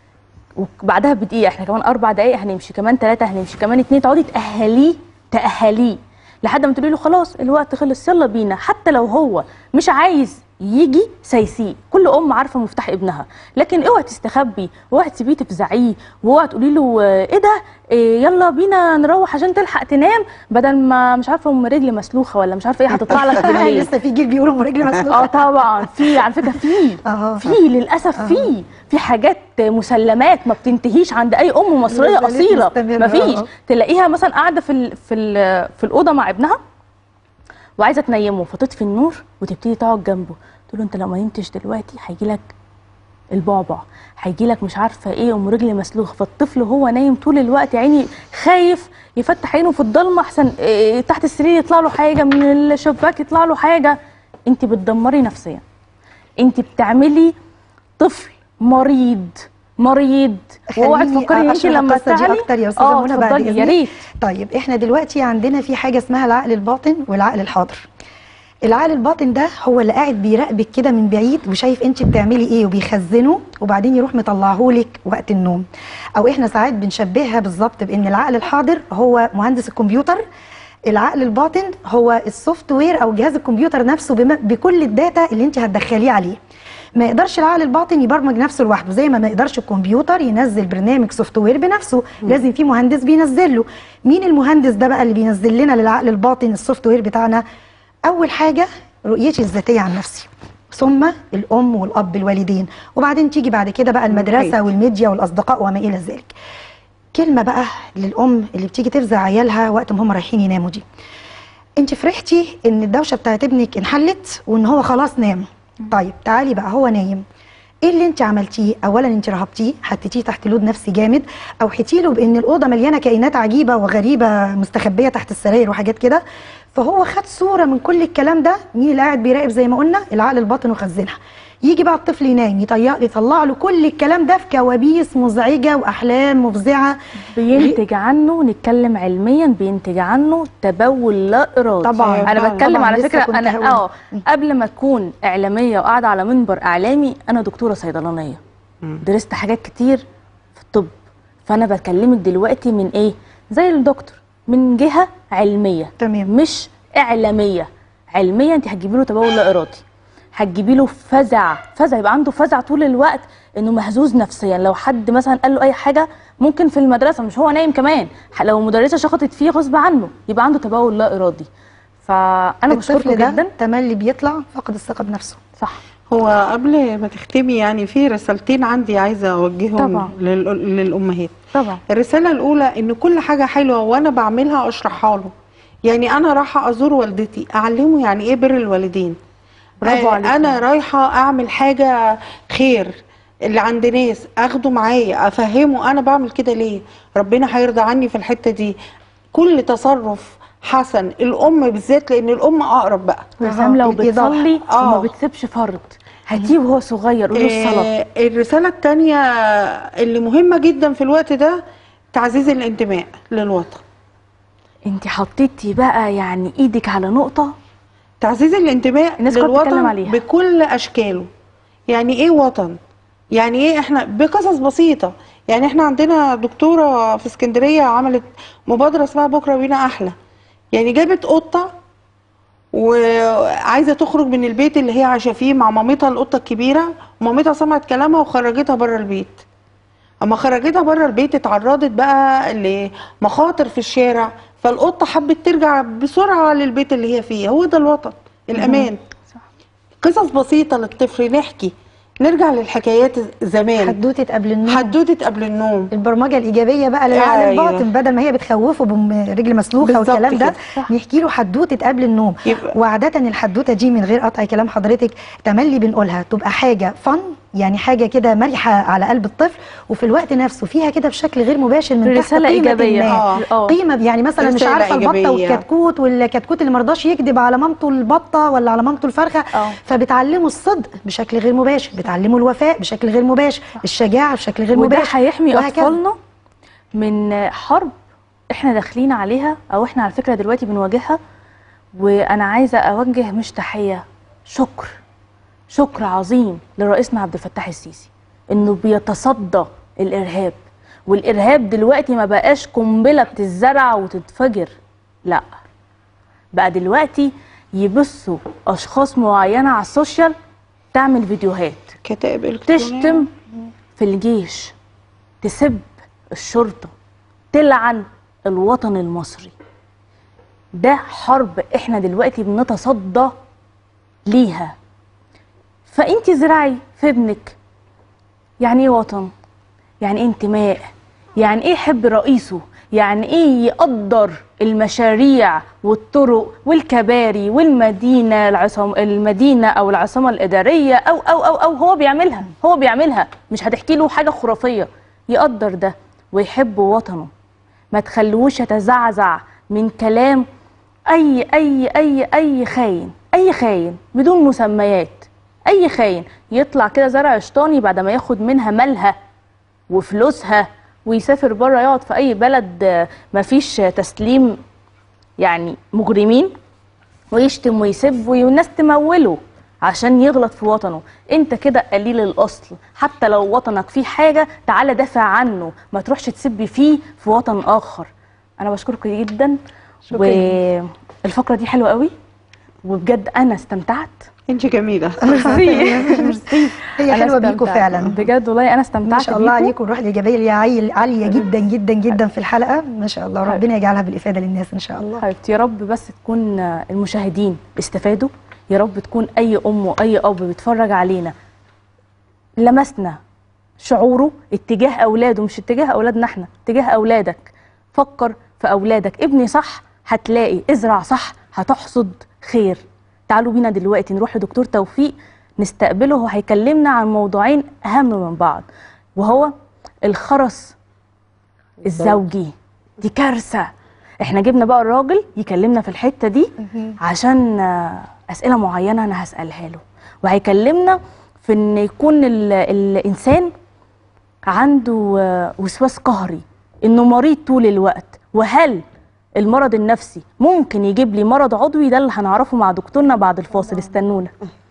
[SPEAKER 1] وبعدها بدقيقه احنا كمان اربع دقائق هنمشي كمان ثلاثه هنمشي كمان اتنين تقعدي تاهليه تاهليه لحد ما تقولي له خلاص الوقت خلص يلا بينا حتى لو هو مش عايز يجي سيسيء كل ام عارفه مفتاح ابنها لكن اوعي تستخبي اوعي تسيبيه تفزعيه واوعي تقولي له آه، ايه ده إيه يلا بينا نروح عشان تلحق تنام بدل ما مش عارفه ام رجل مسلوخه ولا مش عارفه ايه هتطلع لك بالليل
[SPEAKER 3] لسه في جيل بيقولوا ام رجلي
[SPEAKER 1] اه
[SPEAKER 3] مسلوخه
[SPEAKER 1] طبعا في على فكره في
[SPEAKER 3] اه
[SPEAKER 1] في للاسف في في حاجات مسلمات ما بتنتهيش عند اي ام مصريه
[SPEAKER 3] ما زالت
[SPEAKER 1] اصيله
[SPEAKER 3] مستمرة،
[SPEAKER 1] ما فيش
[SPEAKER 3] آه.
[SPEAKER 1] تلاقيها مثلا قاعده في ال في ال في الاوضه مع ابنها وعايزه تنيمه فتطفي النور وتبتدي تقعد جنبه تقول له انت لو ما نمتش دلوقتي هيجي لك البعبع هيجي لك مش عارفه ايه ام رجلي مسلوخه فالطفل وهو نايم طول الوقت يا عيني خايف يفتح عينه في الضلمه احسن إيه تحت السرير يطلع له حاجه من الشباك يطلع له حاجه انت بتدمري نفسيا انت بتعملي طفل مريض مريض واوعي
[SPEAKER 3] خليني
[SPEAKER 1] تفكري ان انت
[SPEAKER 3] أشرح
[SPEAKER 1] لما
[SPEAKER 3] القصة دي
[SPEAKER 1] تعلي
[SPEAKER 3] اكتر يا استاذه
[SPEAKER 1] اه
[SPEAKER 3] منى بعد
[SPEAKER 1] اتفضلي يا
[SPEAKER 3] إذنك.
[SPEAKER 1] ريت
[SPEAKER 3] طيب احنا دلوقتي عندنا في حاجه اسمها العقل الباطن والعقل الحاضر العقل الباطن ده هو اللي قاعد بيراقبك كده من بعيد وشايف انت بتعملي ايه وبيخزنه وبعدين يروح مطلعهولك وقت النوم او احنا ساعات بنشبهها بالظبط بان العقل الحاضر هو مهندس الكمبيوتر العقل الباطن هو السوفت وير او جهاز الكمبيوتر نفسه بم- بكل الداتا اللي انت هتدخليه عليه ما يقدرش العقل الباطن يبرمج نفسه لوحده زي ما ما يقدرش الكمبيوتر ينزل برنامج سوفت وير بنفسه لازم في مهندس بينزل له مين المهندس ده بقى اللي بينزل لنا للعقل الباطن السوفت وير بتاعنا اول حاجه رؤيتي الذاتيه عن نفسي ثم الام والاب الوالدين وبعدين تيجي بعد كده بقى المدرسه والميديا والاصدقاء وما الى ذلك كلمه بقى للام اللي بتيجي تفزع عيالها وقت ما هم رايحين يناموا دي انت فرحتي ان الدوشه بتاعت ابنك انحلت وان هو خلاص نام طيب تعالي بقى هو نايم ايه اللي انت عملتيه اولا انت رهبتيه حطيتيه تحت لود نفسي جامد او حكيتي له بان الاوضه مليانه كائنات عجيبه وغريبه مستخبيه تحت السراير وحاجات كده فهو خد صوره من كل الكلام ده مين اللي قاعد بيراقب زي ما قلنا العقل الباطن وخزنها يجي بقى الطفل ينام يطيق يطلع له كل الكلام ده في كوابيس مزعجه واحلام مفزعه
[SPEAKER 1] بينتج عنه نتكلم علميا بينتج عنه تبول لا ارادي
[SPEAKER 3] طبعاً،
[SPEAKER 1] انا
[SPEAKER 3] طبعاً،
[SPEAKER 1] بتكلم
[SPEAKER 3] طبعاً،
[SPEAKER 1] على
[SPEAKER 3] لسه
[SPEAKER 1] فكره
[SPEAKER 3] كنت
[SPEAKER 1] انا
[SPEAKER 3] هقول.
[SPEAKER 1] اه قبل ما اكون اعلاميه وقاعده على منبر اعلامي انا دكتوره صيدلانيه درست حاجات كتير في الطب فانا بكلمك دلوقتي من ايه زي الدكتور من جهه علميه
[SPEAKER 3] تمام.
[SPEAKER 1] مش اعلاميه علميه انت هتجيبي له تبول لا ارادي هتجيبي له فزع فزع يبقى عنده فزع طول الوقت انه مهزوز نفسيا لو حد مثلا قال له اي حاجه ممكن في المدرسه مش هو نايم كمان ح- لو مدرسه شخطت فيه غصب عنه يبقى عنده تبول لا ارادي فانا بشكركم
[SPEAKER 3] الطفل ده
[SPEAKER 1] جدا
[SPEAKER 3] تملي بيطلع فقد الثقه بنفسه
[SPEAKER 1] صح
[SPEAKER 2] هو قبل ما تختمي يعني في رسالتين عندي عايزه اوجههم
[SPEAKER 1] طبعا.
[SPEAKER 2] لل- للامهات
[SPEAKER 1] طبعا
[SPEAKER 2] الرساله الاولى ان كل حاجه حلوه وانا بعملها اشرحها له يعني انا رايحه ازور والدتي اعلمه يعني ايه بر الوالدين
[SPEAKER 1] برافو
[SPEAKER 2] آه،
[SPEAKER 1] عليكي.
[SPEAKER 2] انا رايحه اعمل حاجه خير اللي عند ناس اخده معايا افهمه انا بعمل كده ليه ربنا هيرضى عني في الحته دي كل تصرف حسن الام بالذات لان الام اقرب بقى
[SPEAKER 1] وسام لو
[SPEAKER 3] الإيضاح.
[SPEAKER 1] بتصلي
[SPEAKER 2] آه.
[SPEAKER 1] وما بتسيبش فرض هاتيه وهو صغير قول له الصلاه
[SPEAKER 2] آه، الرسالة التانية اللي مهمة جدا في الوقت ده تعزيز الانتماء للوطن
[SPEAKER 1] انت حطيتي بقى يعني ايدك على نقطه
[SPEAKER 2] تعزيز الانتماء
[SPEAKER 1] الناس كلها بتتكلم
[SPEAKER 2] للوطن
[SPEAKER 1] عليها.
[SPEAKER 2] بكل أشكاله يعني إيه وطن؟ يعني إيه إحنا بقصص بسيطة يعني إحنا عندنا دكتورة في اسكندرية عملت مبادرة اسمها بكرة بينا أحلى يعني جابت قطة وعايزة تخرج من البيت اللي هي عايشة فيه مع مامتها القطة الكبيرة ومامتها سمعت كلامها وخرجتها بره البيت اما خرجتها بره البيت اتعرضت بقى لمخاطر في الشارع فالقطه حبت ترجع بسرعه للبيت اللي هي فيه هو ده الوطن الامان
[SPEAKER 1] صح.
[SPEAKER 2] قصص بسيطه للطفل نحكي نرجع للحكايات زمان
[SPEAKER 3] حدوته قبل النوم
[SPEAKER 2] حدوته قبل النوم
[SPEAKER 3] البرمجه الايجابيه بقى للعقل
[SPEAKER 2] أيوة.
[SPEAKER 3] الباطن بدل ما هي بتخوفه برجل مسلوخه
[SPEAKER 2] بالظبط
[SPEAKER 3] والكلام ده
[SPEAKER 2] كده.
[SPEAKER 1] صح.
[SPEAKER 3] نحكي له حدوته قبل النوم
[SPEAKER 2] يبقى-
[SPEAKER 3] وعاده الحدوته دي من غير قطع كلام حضرتك تملي بنقولها تبقى حاجه فن يعني حاجه كده مرحه على قلب الطفل وفي الوقت نفسه فيها كده بشكل غير مباشر من تحت
[SPEAKER 1] رسالة
[SPEAKER 3] قيمة
[SPEAKER 1] إيجابية.
[SPEAKER 3] ما.
[SPEAKER 2] آه.
[SPEAKER 1] آه.
[SPEAKER 3] قيمه يعني مثلا مش
[SPEAKER 2] رسالة
[SPEAKER 3] عارفه البطه
[SPEAKER 2] إيجابية.
[SPEAKER 3] والكتكوت والكتكوت اللي مرضاش يكذب على مامته البطه ولا على مامته الفرخه
[SPEAKER 1] آه.
[SPEAKER 3] فبتعلمه الصدق بشكل غير مباشر بتعلمه الوفاء بشكل غير مباشر الشجاعه بشكل غير
[SPEAKER 1] وده
[SPEAKER 3] مباشر
[SPEAKER 1] هيحمي
[SPEAKER 3] وهكذا.
[SPEAKER 1] اطفالنا من حرب احنا داخلين عليها او احنا على فكره دلوقتي بنواجهها وانا عايزه اوجه مش تحيه شكر شكر عظيم لرئيسنا عبد الفتاح السيسي انه بيتصدى الارهاب والارهاب دلوقتي ما بقاش قنبله بتتزرع وتتفجر لا بقى دلوقتي يبثوا اشخاص معينه على السوشيال تعمل فيديوهات
[SPEAKER 2] كتائب الكترونيه
[SPEAKER 1] تشتم في الجيش تسب الشرطة تلعن الوطن المصري ده حرب احنا دلوقتي بنتصدى ليها فانت زرعي في ابنك يعني ايه وطن يعني ايه انتماء يعني ايه يحب رئيسه يعني ايه يقدر المشاريع والطرق والكباري والمدينه العصام المدينه او العاصمه الاداريه او او او او هو بيعملها هو بيعملها مش هتحكي له حاجه خرافيه يقدر ده ويحب وطنه ما تخلوش يتزعزع من كلام اي اي اي اي خاين اي خاين بدون مسميات اي خاين يطلع كده زرع شيطاني بعد ما ياخد منها مالها وفلوسها ويسافر بره يقعد في اي بلد آه، مفيش تسليم يعني مجرمين ويشتم ويسب والناس تموله عشان يغلط في وطنه انت كده قليل الاصل حتى لو وطنك فيه حاجه تعالى دافع عنه ما تروحش تسبي فيه في وطن اخر انا بشكرك جدا
[SPEAKER 2] شكراً.
[SPEAKER 1] والفقره دي حلوه قوي وبجد انا استمتعت
[SPEAKER 2] انت جميله
[SPEAKER 1] ميرسي ميرسي
[SPEAKER 3] هي
[SPEAKER 1] أنا
[SPEAKER 3] حلوة بيكوا
[SPEAKER 1] استمتعت.
[SPEAKER 3] فعلا.
[SPEAKER 1] بجد والله انا استمتعت
[SPEAKER 3] ما شاء الله
[SPEAKER 1] بيكوا.
[SPEAKER 3] عليكم الروح الايجابيه اللي عاليه عاليه جدا جدا جدا في الحلقه ما شاء الله ربنا يجعلها بالافاده للناس ان شاء الله
[SPEAKER 1] حبيبتي يا رب بس تكون المشاهدين استفادوا يا رب تكون اي ام واي اب بيتفرج علينا لمسنا شعوره اتجاه اولاده مش اتجاه اولادنا احنا اتجاه اولادك فكر في اولادك ابني صح هتلاقي ازرع صح هتحصد خير تعالوا بينا دلوقتي نروح لدكتور توفيق نستقبله هو هيكلمنا عن موضوعين اهم من بعض وهو الخرس الزوجي دي كارثه احنا جبنا بقى الراجل يكلمنا في الحته دي عشان آه، اسئله معينه انا هسالها له وهيكلمنا في ان يكون ال- الانسان عنده آه، وسواس قهري انه مريض طول الوقت وهل المرض النفسي ممكن يجيب لي مرض عضوي ده اللي هنعرفه مع دكتورنا بعد الفاصل استنونا